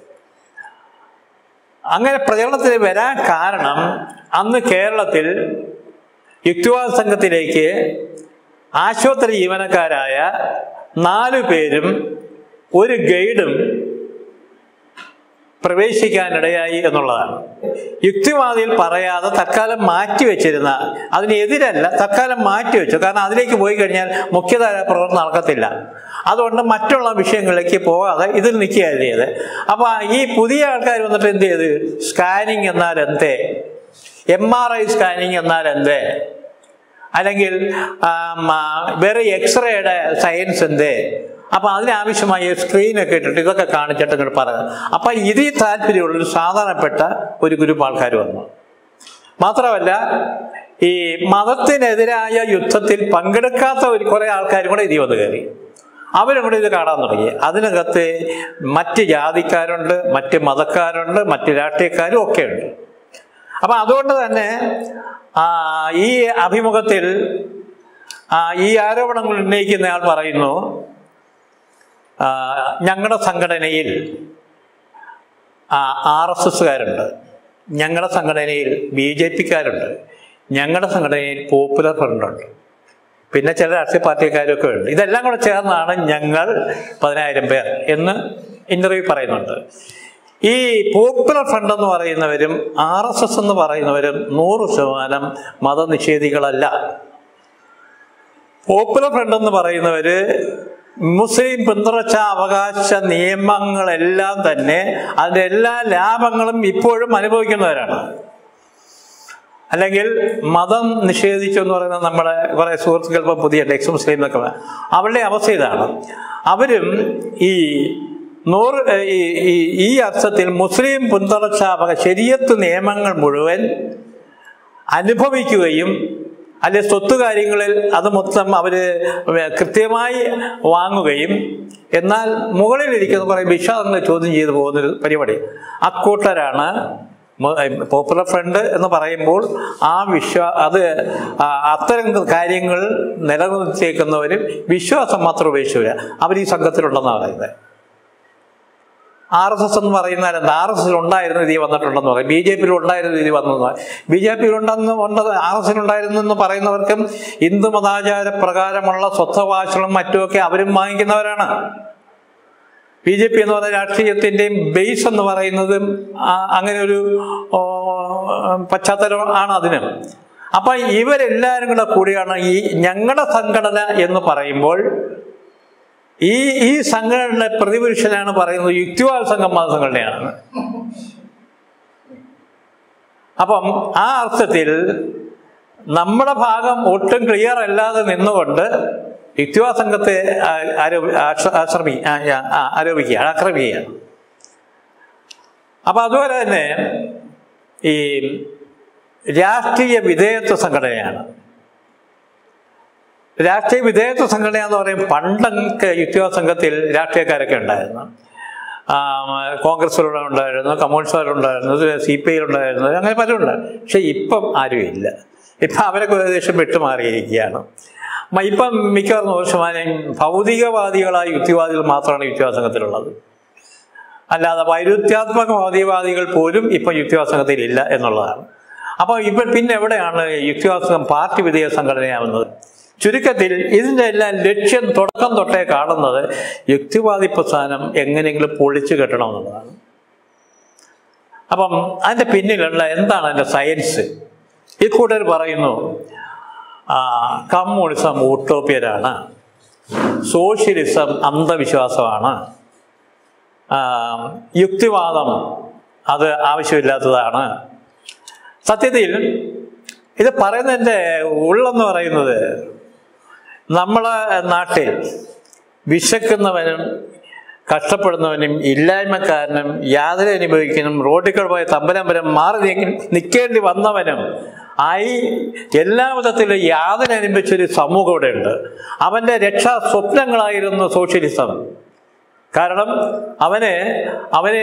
അങ്ങനെ പ്രചരണത്തിന് വരാൻ കാരണം അന്ന് കേരളത്തിൽ യുക്തിവാദ സംഘത്തിലേക്ക് ആശുപത്രി ജീവനക്കാരായ നാലു പേരും ഒരു ഗൈഡും പ്രവേശിക്കാനിടയായി എന്നുള്ളതാണ് യുക്തിവാദിയിൽ പറയാതെ തൽക്കാലം മാറ്റിവെച്ചിരുന്ന അതിനെതിരല്ല തൽക്കാലം മാറ്റിവെച്ചു കാരണം അതിലേക്ക് പോയി കഴിഞ്ഞാൽ മുഖ്യധാര പ്രവർത്തനം നടക്കത്തില്ല അതുകൊണ്ട് മറ്റുള്ള വിഷയങ്ങളിലേക്ക് പോകാതെ ഇതിൽ നിൽക്കുകയാണ് ചെയ്തത് അപ്പൊ ഈ പുതിയ ആൾക്കാർ വന്നിട്ട് എന്ത് ചെയ്ത് സ്കാനിങ് എന്നാൽ എന്തേ എം ആർ ഐ സ്കാനിങ് എന്നാൽ എന്തേ അല്ലെങ്കിൽ ആം, ആ, വേറെ എക്സ്റേയുടെ സയൻസ് എന്തേ അപ്പൊ അതിനാവശ്യമായ സ്ക്രീനൊക്കെ ഇട്ടിട്ട് ഇതൊക്കെ കാണിച്ചിട്ട് ഇങ്ങോട്ട് പറയുക അപ്പൊ ഇതിൽ താല്പര്യമുള്ള ഒരു സാധാരണപ്പെട്ട ഒരു ഗ്രൂപ്പ് ആൾക്കാർ വന്നു മാത്രമല്ല ഈ മതത്തിനെതിരായ യുദ്ധത്തിൽ പങ്കെടുക്കാത്ത ഒരു കുറെ ആൾക്കാരും കൂടെ ഇതിൽ വന്ന് കയറി അവരും കൂടെ ഇത് കാണാൻ തുടങ്ങി അതിനകത്ത് മറ്റ് ജാതിക്കാരുണ്ട് മറ്റ് മതക്കാരുണ്ട് മറ്റ് രാഷ്ട്രീയക്കാരും ഒക്കെ ഉണ്ട് അപ്പൊ അതുകൊണ്ട് തന്നെ ആ, ഈ അഭിമുഖത്തിൽ ആ, ഈ ആരോപണങ്ങൾ ഉന്നയിക്കുന്നയാൾ പറയുന്നു ഞങ്ങളുടെ സംഘടനയിൽ ആർ എസ് എസ്സുകാരുണ്ട് ഞങ്ങളുടെ സംഘടനയിൽ ബി ജെ പിക്കാരുണ്ട് ഞങ്ങളുടെ സംഘടനയിൽ പോപ്പുലർ ഫ്രണ്ടുണ്ട് പിന്നെ ചില രാഷ്ട്രീയ പാർട്ടിക്കാരൊക്കെ ഉണ്ട് ഇതെല്ലാം കൂടെ ചേർന്നാണ് ഞങ്ങൾ പതിനായിരം പേർ എന്ന് ഇന്റർവ്യൂ പറയുന്നുണ്ട് ഈ പോപ്പുലർ ഫ്രണ്ട് എന്ന് പറയുന്നവരും ആർ എസ് എസ് എന്ന് പറയുന്നവരും നൂറ് ശതമാനം മതനിഷേധികളല്ല പോപ്പുലർ ഫ്രണ്ട് എന്ന് പറയുന്നവര് മുസ്ലിം പിന്തുടർച്ച അവകാശ നിയമങ്ങളെല്ലാം തന്നെ അതിന്റെ എല്ലാ ലാഭങ്ങളും ഇപ്പോഴും അനുഭവിക്കുന്നവരാണ് അല്ലെങ്കിൽ മതം നിഷേധിച്ചു എന്ന് പറയുന്ന നമ്മുടെ കുറെ സുഹൃത്തുക്കൾ ഇപ്പം പുതിയ എക്സ് മുസ്ലിം എന്നൊക്കെ പറയും. അവരുടെ അവസ്ഥ ഇതാണ് അവരും ഈ നൂറ് ഈ ഈ- ഈ അർത്ഥത്തിൽ മുസ്ലിം പിന്തുടർച്ച അവകാശ ശരിയത്ത് നിയമങ്ങൾ മുഴുവൻ അനുഭവിക്കുകയും അല്ലെ സ്വത്ത് കാര്യങ്ങളിൽ അത് മൊത്തം അവര് കൃത്യമായി വാങ്ങുകയും എന്നാൽ മുകളിലിരിക്കുന്ന കുറെ വിശ്വാസങ്ങൾ ചോദ്യം ചെയ്തു പോകുന്നൊരു പരിപാടി അക്കൂട്ടരാണ് മു- പോപ്പുലർ ഫ്രണ്ട് എന്ന് പറയുമ്പോൾ ആ വിശ്വാ അത് ആ അത്തരം കാര്യങ്ങൾ നിലനിർത്തിയേക്കുന്നവരും വിശ്വാസം മാത്രം ഉപേക്ഷിച്ചില്ല അവർ ഈ സംഘത്തിലുണ്ടെന്നാണ് പറയുന്നത് ആർ എസ് എസ് എന്ന് പറയുന്നാൽ എന്താ ആർ എസ് എസ് ഉണ്ടായിരുന്ന രീതി വന്നിട്ടുണ്ടെന്ന് പറയും ബി ജെ പിയിൽ ഉണ്ടായിരുന്ന രീതി വന്നത് ബി ജെ പിയിൽ ഉണ്ടെന്ന് ഉണ്ടത് ആർ എസ് ഉണ്ടായിരുന്നു എന്ന് പറയുന്നവർക്കും ഹിന്ദു മതാചാര പ്രകാരമുള്ള സ്വത്തവകാശങ്ങളും മറ്റുമൊക്കെ അവരും വാങ്ങിക്കുന്നവരാണ് ബി ജെ പി എന്ന് പറയുന്ന രാഷ്ട്രീയത്തിന്റെയും ബേസ് എന്ന് പറയുന്നത് ആ- അങ്ങനെ ഒരു ഓ, പശ്ചാത്തലം ആണ് അതിന് അപ്പൊ ഇവരെല്ലാവരും കൂടെ കൂടിയാണ് ഈ ഞങ്ങളുടെ സംഘടന എന്ന് പറയുമ്പോൾ ഈ ഈ സംഘടനയുടെ പ്രതിപുരുഷനാണ് പറയുന്നത് യുക്തിവാദ സംഘം മത സംഘടനയാണ് അപ്പം ആ അർത്ഥത്തിൽ നമ്മുടെ ഭാഗം ഒട്ടും ക്ലിയർ അല്ലാതെ നിന്നുകൊണ്ട് യുക്തിവാദ സംഘത്തെ ആ- ആരോ- ആശ്ര- ആശ്രമി ആ- ആ- ആ- ആരോപിക്കുകയാണ് ആക്രമിക്കുകയാണ് അപ്പൊ അതുപോലെ തന്നെ ഈ രാഷ്ട്രീയ വിധേയത്വ സംഘടനയാണ് രാഷ്ട്രീയ വിധേയത്വ സംഘടന എന്ന് പറയും പണ്ടൊക്കെ യുക്തിവാദ സംഘത്തിൽ രാഷ്ട്രീയക്കാരൊക്കെ ഉണ്ടായിരുന്നു ആ, കോൺഗ്രസ്സിലൂടെ ഉണ്ടായിരുന്നു കമ്മ്യൂണിസ്റ്റുകാരുണ്ടായിരുന്നു സി പി ഐ ഉണ്ടായിരുന്നു അങ്ങനെ പലരും ഉണ്ട് പക്ഷെ ഇപ്പം ആരും ഇല്ല ഇപ്പം അവരൊക്കെ ഏകദേശം വിട്ടുമാറിയിരിക്കുകയാണ് മ- ഇപ്പം മിക്കവാറും നൂറ് ശതമാനം ഭൗതികവാദികളായ യുക്തിവാദികൾ മാത്രമാണ് യുക്തിവാദ സംഘത്തിലുള്ളത് അല്ലാതെ വൈരുദ്ധ്യാത്മക ഭൗതികവാദികൾ പോലും ഇപ്പം യുക്തിവാദ സംഘത്തിൽ ഇല്ല എന്നുള്ളതാണ് അപ്പോൾ ഇപ്പം പിന്നെ എവിടെയാണ് യുക്തിവാദ സംഘം പാർട്ടി വിധേയ സംഘടനയാവുന്നത് ചുരുക്കത്തിൽ ഇതിൻ്റെ എല്ലാം ലക്ഷ്യം തുടക്കം തൊട്ടേ കാണുന്നത് യുക്തിവാദി പ്രസ്ഥാനം എങ്ങനെയെങ്കിലും പൊളിച്ചു കെട്ടണമെന്നുള്ളതാണ് അപ്പം അതിൻ്റെ പിന്നിലുള്ള എന്താണ് അതിൻ്റെ സയൻസ് ഈ കൂട്ടർ പറയുന്നു ആ, കമ്മ്യൂണിസം ഊട്ടോപ്യരാണ് സോഷ്യലിസം അന്ധവിശ്വാസമാണ് ആ, യുക്തിവാദം അത് ആവശ്യമില്ലാത്തതാണ് സത്യത്തിൽ ഇത് പറയുന്നതിൻ്റെ ഉള്ളെന്ന് പറയുന്നത് നമ്മളെ നാട്ടിൽ വിശക്കുന്നവനും കഷ്ടപ്പെടുന്നവനും ഇല്ലായ്മക്കാരനും യാതന അനുഭവിക്കുന്നതും റോഡിൽ കൂടെ പോയ തമ്പലമ്പരം മാറി നീ- നിൽക്കേണ്ടി വന്നവനും ആയി എല്ലാ വിധത്തിലും യാതന അനുഭവിച്ചൊരു സമൂഹം ഇവിടെയുണ്ട് അവൻ്റെ രക്ഷാ സ്വപ്നങ്ങളായിരുന്നു സോഷ്യലിസം കാരണം അവന് അവന്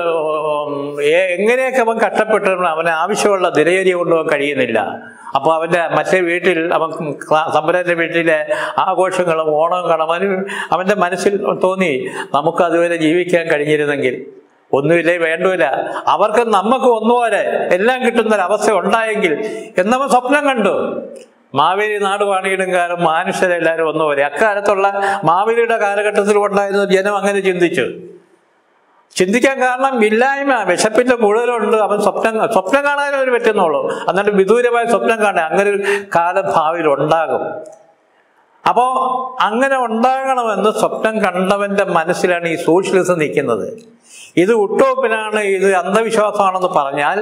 ഏ- എങ്ങനെയൊക്കെ അവൻ കഷ്ടപ്പെട്ടിട്ടും അവന് ആവശ്യമുള്ള ദിനചര്യ കൊണ്ടുപോകാൻ കഴിയുന്നില്ല അപ്പോൾ അവൻ്റെ മറ്റേ വീട്ടിൽ അവൻ ക്ലാ- സമ്പന്നൻ്റെ വീട്ടിലെ ആഘോഷങ്ങളും ഓണവും കാണാൻ അവന് അവൻ്റെ മനസ്സിൽ തോന്നി നമുക്ക് അതുവരെ ജീവിക്കാൻ കഴിഞ്ഞിരുന്നെങ്കിൽ ഒന്നുമില്ലേ വേണ്ടൂല അവർക്ക് നമുക്ക് ഒന്നുപോലെ എല്ലാം കിട്ടുന്ന ഒരു അവസ്ഥ ഉണ്ടായെങ്കിൽ എന്നവൻ സ്വപ്നം കണ്ടു മാവേലി നാട് പണിയിടും കാലം മനുഷ്യരെല്ലാവരും ഒന്നുപോലെ അക്കാലത്തുള്ള മാവേലിയുടെ കാലഘട്ടത്തിൽ ഉണ്ടായിരുന്ന ജനം അങ്ങനെ ചിന്തിച്ചു ചിന്തിക്കാൻ കാരണം ഇല്ലായ്മ വിശപ്പിന്റെ കൂടുതലുണ്ട് അവൻ സ്വപ്നം സ്വപ്നം കാണാനേ അവന് പറ്റുന്നുള്ളൂ എന്നിട്ട് വിദൂരമായ സ്വപ്നം കാണാൻ അങ്ങനെ ഒരു കാലം ഭാവിയിൽ ഉണ്ടാകും അപ്പോ അങ്ങനെ ഉണ്ടാകണമെന്ന് സ്വപ്നം കണ്ടവന്റെ മനസ്സിലാണ് ഈ സോഷ്യലിസം നിൽക്കുന്നത് ഇത് ഉട്ടോപ്പിനാണ് ഇത് അന്ധവിശ്വാസമാണെന്ന് പറഞ്ഞാൽ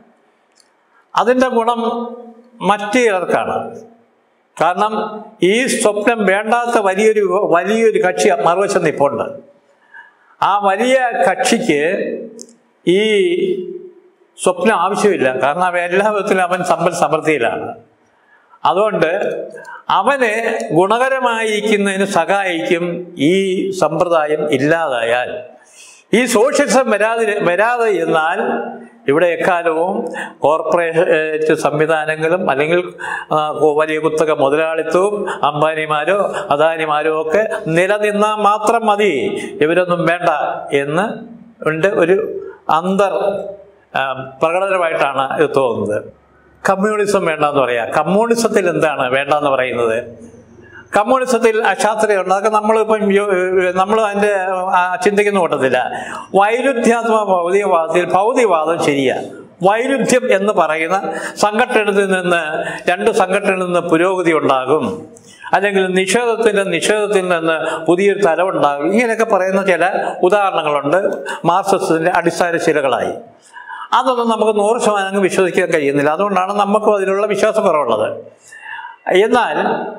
അതിൻ്റെ ഗുണം മറ്റു ചിലർക്കാണ് കാരണം ഈ സ്വപ്നം വേണ്ടാത്ത വലിയൊരു വലിയൊരു കക്ഷി മറുവശം നിപ്പുണ്ട് ആ വലിയ കക്ഷിക്ക് ഈ സ്വപ്നം ആവശ്യമില്ല കാരണം അവൻ എല്ലാ വിധത്തിലും അവൻ സമ്പൽ സമൃദ്ധിയിലാണ് അതുകൊണ്ട് അവന് ഗുണകരമായിരിക്കുന്നതിന് സഹായിക്കും ഈ സമ്പ്രദായം ഇല്ലാതായാൽ ഈ സോഷ്യലിസം വരാതെ വരാതെ എന്നാൽ ഇവിടെ എക്കാലവും കോർപ്പറേറ്റ് സംവിധാനങ്ങളും അല്ലെങ്കിൽ ആ, വലിയ കുത്തക മുതലാളിത്തവും അംബാനിമാരോ അദാനിമാരോ ഒക്കെ നിലനിന്നാൽ മാത്രം മതി ഇവരൊന്നും വേണ്ട എന്ന് ഉണ്ട് ഒരു അന്തർ ആ, പ്രകടനമായിട്ടാണ് ഇത് തോന്നുന്നത് കമ്മ്യൂണിസം വേണ്ടെന്ന് പറയാം കമ്മ്യൂണിസത്തിൽ എന്താണ് വേണ്ടെന്ന് പറയുന്നത് കമ്മ്യൂണിസത്തിൽ അശാസ്ത്രീയമുണ്ട് അതൊക്കെ നമ്മളിപ്പം നമ്മൾ അതിൻ്റെ ആ, ചിന്തിക്കുന്ന കൂട്ടത്തില്ല വൈരുദ്ധ്യാത്മക ഭൗതികവാദത്തിൽ ഭൗതികവാദം ശരിയാ വൈരുദ്ധ്യം എന്ന് പറയുന്ന സംഘടനത്തിൽ നിന്ന് രണ്ട് സംഘടനയിൽ നിന്ന് പുരോഗതി ഉണ്ടാകും അല്ലെങ്കിൽ നിഷേധത്തിൻ്റെ നിഷേധത്തിൽ നിന്ന് പുതിയൊരു തലമുണ്ടാകും ഇങ്ങനെയൊക്കെ പറയുന്ന ചില ഉദാഹരണങ്ങളുണ്ട് മാർക്സിസത്തിൻ്റെ അടിസ്ഥാന ശിലകളായി അതൊന്നും നമുക്ക് നൂറ് ശതമാനം അങ്ങ് വിശ്വസിക്കാൻ കഴിയുന്നില്ല അതുകൊണ്ടാണ് നമുക്കും അതിലുള്ള വിശ്വാസക്കുറവുള്ളത് എന്നാൽ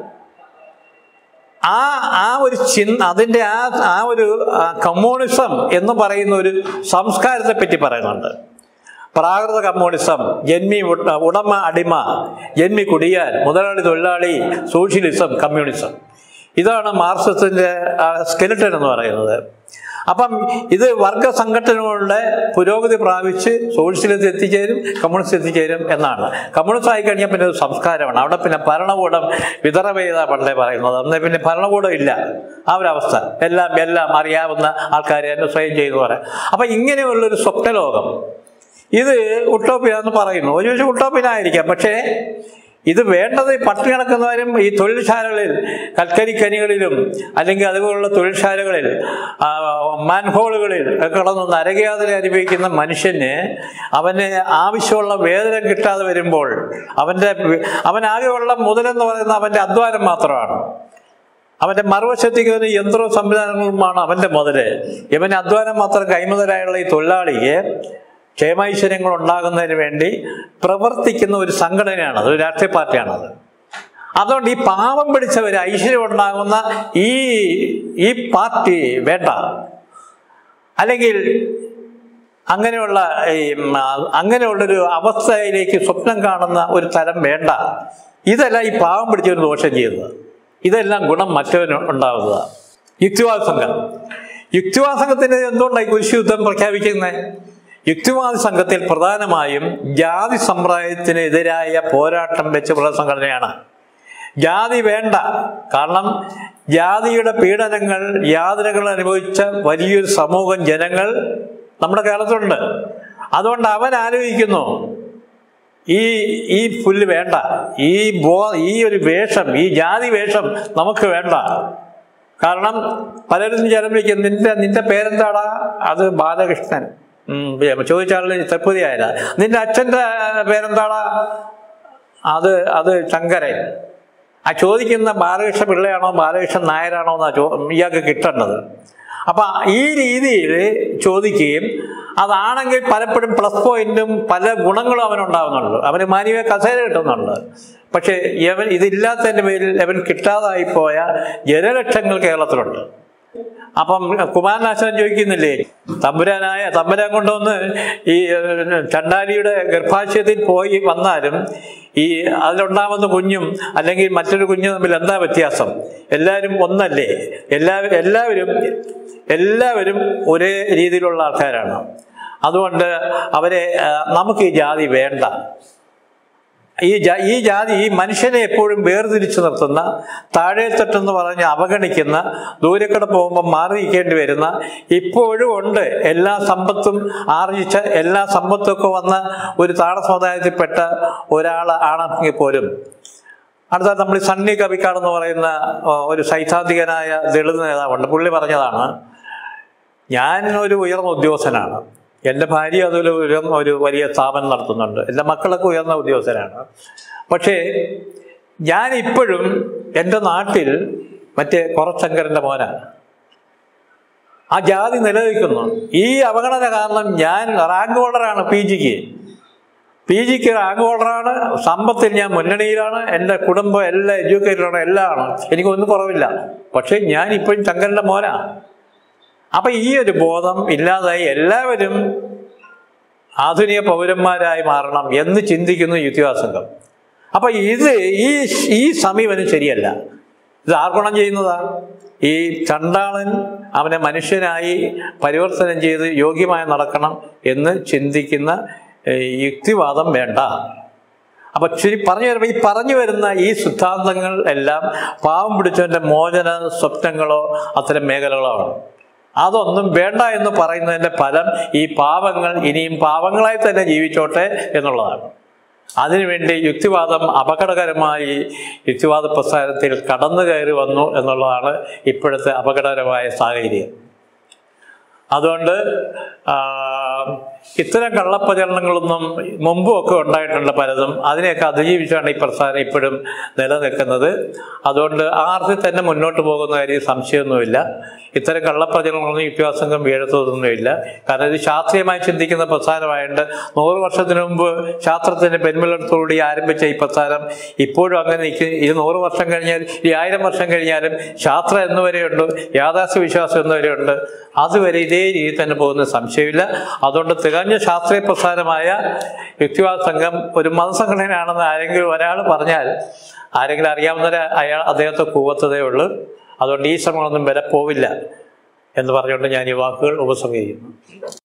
ആ ആ ഒരു ചിന്ത അതിൻ്റെ ആ ആ ഒരു ആ, കമ്മ്യൂണിസം എന്ന് പറയുന്ന ഒരു സംസ്കാരത്തെ പറ്റി പറയുന്നുണ്ട് പ്രാകൃത കമ്മ്യൂണിസം ജന്മി ഉട- ഉടമ അടിമ ജന്മി കുടിയാൻ മുതലാളി തൊഴിലാളി സോഷ്യലിസം കമ്മ്യൂണിസം ഇതാണ് മാർക്സിസത്തിൻ്റെ സ്കെലിറ്റൻ എന്ന് പറയുന്നത് അപ്പം ഇത് വർഗ സംഘടനകളുടെ പുരോഗതി പ്രാപിച്ച് സോഷ്യലിസ്റ്റ് എത്തിച്ചേരും കമ്മ്യൂണിസ്റ്റ് എത്തിച്ചേരും എന്നാണ് കമ്മ്യൂണിസ്റ്റ് ആയി കഴിഞ്ഞാൽ പിന്നെ ഒരു സംസ്കാരമാണ് അവിടെ പിന്നെ ഭരണകൂടം വിതറവേത പണ്ടേ പറയുന്നത് അന്ന് പിന്നെ ഭരണകൂടം ഇല്ല ആ ഒരു അവസ്ഥ എല്ലാം എല്ലാം അറിയാവുന്ന ആൾക്കാരെ തന്നെ സ്വയം ചെയ്തു പറയാം അപ്പം ഇങ്ങനെയുള്ളൊരു സ്വപ്നലോകം ഇത് ഉട്ടോപ്യ എന്ന് പറയുന്നു ഒരു പക്ഷേ ഉട്ടോപ്യനായിരിക്കാം പക്ഷേ ഇത് വേണ്ടത് ഈ പട്ടിണി കിടക്കുന്നവരും ഈ തൊഴിൽശാലകളിൽ കൽക്കരി ഖനികളിലും അല്ലെങ്കിൽ അതുപോലുള്ള തൊഴിൽശാലകളിൽ ആ, മാൻഹോളുകളിൽ ഒക്കെ കിടന്ന് നരകയാതന അനുഭവിക്കുന്ന മനുഷ്യന് അവന് ആവശ്യമുള്ള വേതനം കിട്ടാതെ വരുമ്പോൾ അവൻ്റെ അവനാകെയുള്ള മുതലെന്ന് പറയുന്ന അവൻ്റെ അധ്വാനം മാത്രമാണ് അവന്റെ മറുവശത്തേക്ക് ഒരു യന്ത്രവും സംവിധാനങ്ങളുമാണ് അവന്റെ മുതല് ഇവന് അധ്വാനം മാത്രം കൈമുതലായുള്ള ഈ തൊഴിലാളിയെ ക്ഷേമൈശ്വര്യങ്ങൾ ഉണ്ടാകുന്നതിന് വേണ്ടി പ്രവർത്തിക്കുന്ന ഒരു സംഘടനയാണ് അത് ഒരു രാഷ്ട്രീയ പാർട്ടിയാണത് അതുകൊണ്ട് ഈ പാവം പിടിച്ചവർ ഐശ്വര്യം ഉണ്ടാകുന്ന ഈ ഈ പാർട്ടി വേണ്ട അല്ലെങ്കിൽ അങ്ങനെയുള്ള ഈ ഉം, ആ, അങ്ങനെയുള്ളൊരു അവസ്ഥയിലേക്ക് സ്വപ്നം കാണുന്ന ഒരു തരം വേണ്ട ഇതല്ല ഈ പാവം പിടിച്ചവർ ദോഷം ചെയ്യുന്നത് ഇതെല്ലാം ഗുണം മറ്റവന് ഉണ്ടാവുക യുക്തിവാദ സംഘം യുക്തിവാദ സംഘത്തിന് എന്തുകൊണ്ടായി കുരിശ് യുദ്ധം പ്രഖ്യാപിക്കുന്നത് യുക്തിവാദ സംഘത്തിൽ പ്രധാനമായും ജാതി സമ്പ്രദായത്തിനെതിരായ പോരാട്ടം വെച്ചുള്ള സംഘടനയാണ് ജാതി വേണ്ട കാരണം ജാതിയുടെ പീഡനങ്ങൾ യാതനകൾ അനുഭവിച്ച വലിയൊരു സമൂഹം ജനങ്ങൾ നമ്മുടെ കേരളത്തിലുണ്ട് അതുകൊണ്ട് അവൻ ആലോചിക്കുന്നു ഈ ഈ പുല്ല് വേണ്ട ഈ ബോ ഈ ഒരു വേഷം ഈ ജാതി വേഷം നമുക്ക് വേണ്ട കാരണം പലരും ജനവിളിക്കും നിന്റെ നിന്റെ പേരെന്താടാ അത് ബാലകൃഷ്ണൻ ഉം, ചോദിച്ചാളിൽ തെപ്പുതിയായ നിന്റെ അച്ഛൻ്റെ പേരെന്താടാ അത് അത് ശങ്കരൻ ആ ചോദിക്കുന്ന ബാലകൃഷ്ണ പിള്ളയാണോ ബാലകൃഷ്ണൻ നായരാണോ എന്നാ ചോ ഇയാൾക്ക് കിട്ടേണ്ടത് അപ്പൊ ഈ രീതിയിൽ ചോദിക്കുകയും അതാണെങ്കിൽ പലപ്പോഴും പ്ലസ് പോയിന്റും പല ഗുണങ്ങളും അവനുണ്ടാവുന്നുണ്ട് അവന് മാനവീയ കസേര കിട്ടുന്നുണ്ട് പക്ഷെ ഇവൻ ഇതില്ലാത്തതിന്റെ പേരിൽ അവൻ കിട്ടാതായി പോയ ജനലക്ഷങ്ങൾ കേരളത്തിലുണ്ട് അപ്പം കുമാരനാശാൻ ചോദിക്കുന്നില്ലേ തമ്പുരാനായ തമ്പുരാൻ കൊണ്ടുവന്ന് ഈ ഏഹ്, ചണ്ടാലിയുടെ ഗർഭാശയത്തിൽ പോയി വന്നാലും ഈ അതിലുണ്ടാവുന്ന കുഞ്ഞും അല്ലെങ്കിൽ മറ്റൊരു കുഞ്ഞും തമ്മിൽ എന്താ വ്യത്യാസം എല്ലാവരും ഒന്നല്ലേ എല്ലാവരും എല്ലാവരും എല്ലാവരും ഒരേ രീതിയിലുള്ള ആൾക്കാരാണ് അതുകൊണ്ട് അവരെ ആ, നമുക്ക് ഈ ജാതി വേണ്ട ഈ ജാ ഈ ജാതി ഈ മനുഷ്യനെ എപ്പോഴും വേർതിരിച്ചു നിർത്തുന്ന താഴെത്തട്ടെന്ന് പറഞ്ഞ് അവഗണിക്കുന്ന ദൂരക്കട പോകുമ്പോൾ മാറി നിൽക്കേണ്ടി വരുന്ന ഇപ്പോഴും ഉണ്ട് എല്ലാ സമ്പത്തും ആർജിച്ച എല്ലാ സമ്പത്തൊക്കെ വന്ന ഒരു താഴ സമുദായത്തിൽപ്പെട്ട ഒരാൾ ആണെങ്കിൽ പോലും അടുത്ത നമ്മൾ ഈ സണ്ണി കവിക്കാട് എന്ന് പറയുന്ന ആ, ഒരു സൈദ്ധാന്തികനായ ദളിത് നേതാവുണ്ട് പുള്ളി പറഞ്ഞതാണ് ഞാൻ ഒരു ഉയർന്ന ഉദ്യോഗസ്ഥനാണ് എൻ്റെ ഭാര്യ അതിൽ ഉയർന്ന ഒരു വലിയ സ്ഥാപനം നടത്തുന്നുണ്ട് എൻ്റെ മക്കളൊക്കെ ഉയർന്ന ഉദ്യോഗസ്ഥരാണ് പക്ഷേ ഞാൻ ഇപ്പോഴും എൻ്റെ നാട്ടിൽ മറ്റേ കുറച്ചങ്കരൻ്റെ മോനാണ് ആ ജാതി നിലനിൽക്കുന്നു ഈ അവഗണന കാരണം ഞാൻ റാങ്ക് ഹോൾഡറാണ് പി ജിക്ക് പി ജിക്ക് റാങ്ക് ഹോൾഡറാണ് സമ്പത്തിൽ ഞാൻ മുന്നണിയിലാണ് എൻ്റെ കുടുംബം എല്ലാം എഡ്യൂക്കേറ്റഡാണ് എല്ലാം ആണ് എനിക്കൊന്നും കുറവില്ല പക്ഷേ ഞാൻ ഇപ്പോഴും ശങ്കരൻ്റെ മോനാണ് അപ്പൊ ഈ ഒരു ബോധം ഇല്ലാതായി എല്ലാവരും ആധുനിക പൗരന്മാരായി മാറണം എന്ന് ചിന്തിക്കുന്നു യുദ്ധിവാസംഘം അപ്പൊ ഇത് ഈ ഈ സമീപനം ശരിയല്ല ഇത് ആർഗുണം ചെയ്യുന്നതാ ഈ ചണ്ടാളൻ അവനെ മനുഷ്യനായി പരിവർത്തനം ചെയ്ത് യോഗ്യമായി നടക്കണം എന്ന് ചിന്തിക്കുന്ന ഏഹ്, യുക്തിവാദം വേണ്ട അപ്പൊ ചുരി പറഞ്ഞു വരുമ്പോൾ ഈ പറഞ്ഞു വരുന്ന ഈ സിദ്ധാന്തങ്ങൾ എല്ലാം പാവം പിടിച്ചവന്റെ മോചന സ്വപ്നങ്ങളോ അത്തരം മേഖലകളോ ആണ് അതൊന്നും വേണ്ട എന്ന് പറയുന്നതിന്റെ ഫലം ഈ പാവങ്ങൾ ഇനിയും പാവങ്ങളായി തന്നെ ജീവിച്ചോട്ടെ എന്നുള്ളതാണ് അതിനുവേണ്ടി യുക്തിവാദം അപകടകരമായി യുക്തിവാദ പ്രസ്ഥാനത്തിൽ കടന്നു കയറി വന്നു എന്നുള്ളതാണ് ഇപ്പോഴത്തെ അപകടകരമായ സാഹചര്യം അതുകൊണ്ട് ആ, ഇത്തരം കള്ളപ്രചരണങ്ങളൊന്നും മുമ്പും ഒക്കെ ഉണ്ടായിട്ടുണ്ട് പലതും അതിനെയൊക്കെ അതിജീവിച്ചാണ് ഈ പ്രസ്ഥാനം ഇപ്പോഴും നിലനിൽക്കുന്നത് അതുകൊണ്ട് ആ അർത്ഥത്തിൽ തന്നെ മുന്നോട്ട് പോകുന്ന കാര്യം സംശയമൊന്നുമില്ല ഇത്തരം കള്ളപ്രചരണങ്ങളൊന്നും യുക്തിവാസംഘം വീഴത്തൊന്നുമില്ല കാരണം ഇത് ശാസ്ത്രീയമായി ചിന്തിക്കുന്ന പ്രസ്ഥാനമായതുകൊണ്ട് നൂറ് വർഷത്തിന് മുമ്പ് ശാസ്ത്രത്തിന്റെ പെരുമലത്തോടുകൂടി ആരംഭിച്ച ഈ പ്രസ്ഥാനം ഇപ്പോഴും അങ്ങനെ നിൽക്കും ഇത് നൂറ് വർഷം കഴിഞ്ഞാൽ ഈ ആയിരം വർഷം കഴിഞ്ഞാലും ശാസ്ത്രം എന്നുവരെയുണ്ട് യാഥാസ്ഥ്യ വിശ്വാസം എന്നുവരെയുണ്ട് അതുവരെ ഇതേ രീതിയിൽ തന്നെ പോകുന്ന സംശയമില്ല അതുകൊണ്ട് തികഞ്ഞ ശാസ്ത്രീയ പ്രസ്ഥാനമായ യുക്തിവാദ സംഘം ഒരു മതസംഘടനയാണെന്ന് ആരെങ്കിലും ഒരാൾ പറഞ്ഞാൽ ആരെങ്കിലും അറിയാവുന്ന അയാൾ അദ്ദേഹത്തെ കൂവത്തതേ ഉള്ളൂ അതുകൊണ്ട് ഈ ശ്രമങ്ങളൊന്നും വില പോവില്ല എന്ന് പറഞ്ഞുകൊണ്ട് ഞാൻ ഈ വാക്കുകൾ ഉപസംഹരിക്കുന്നു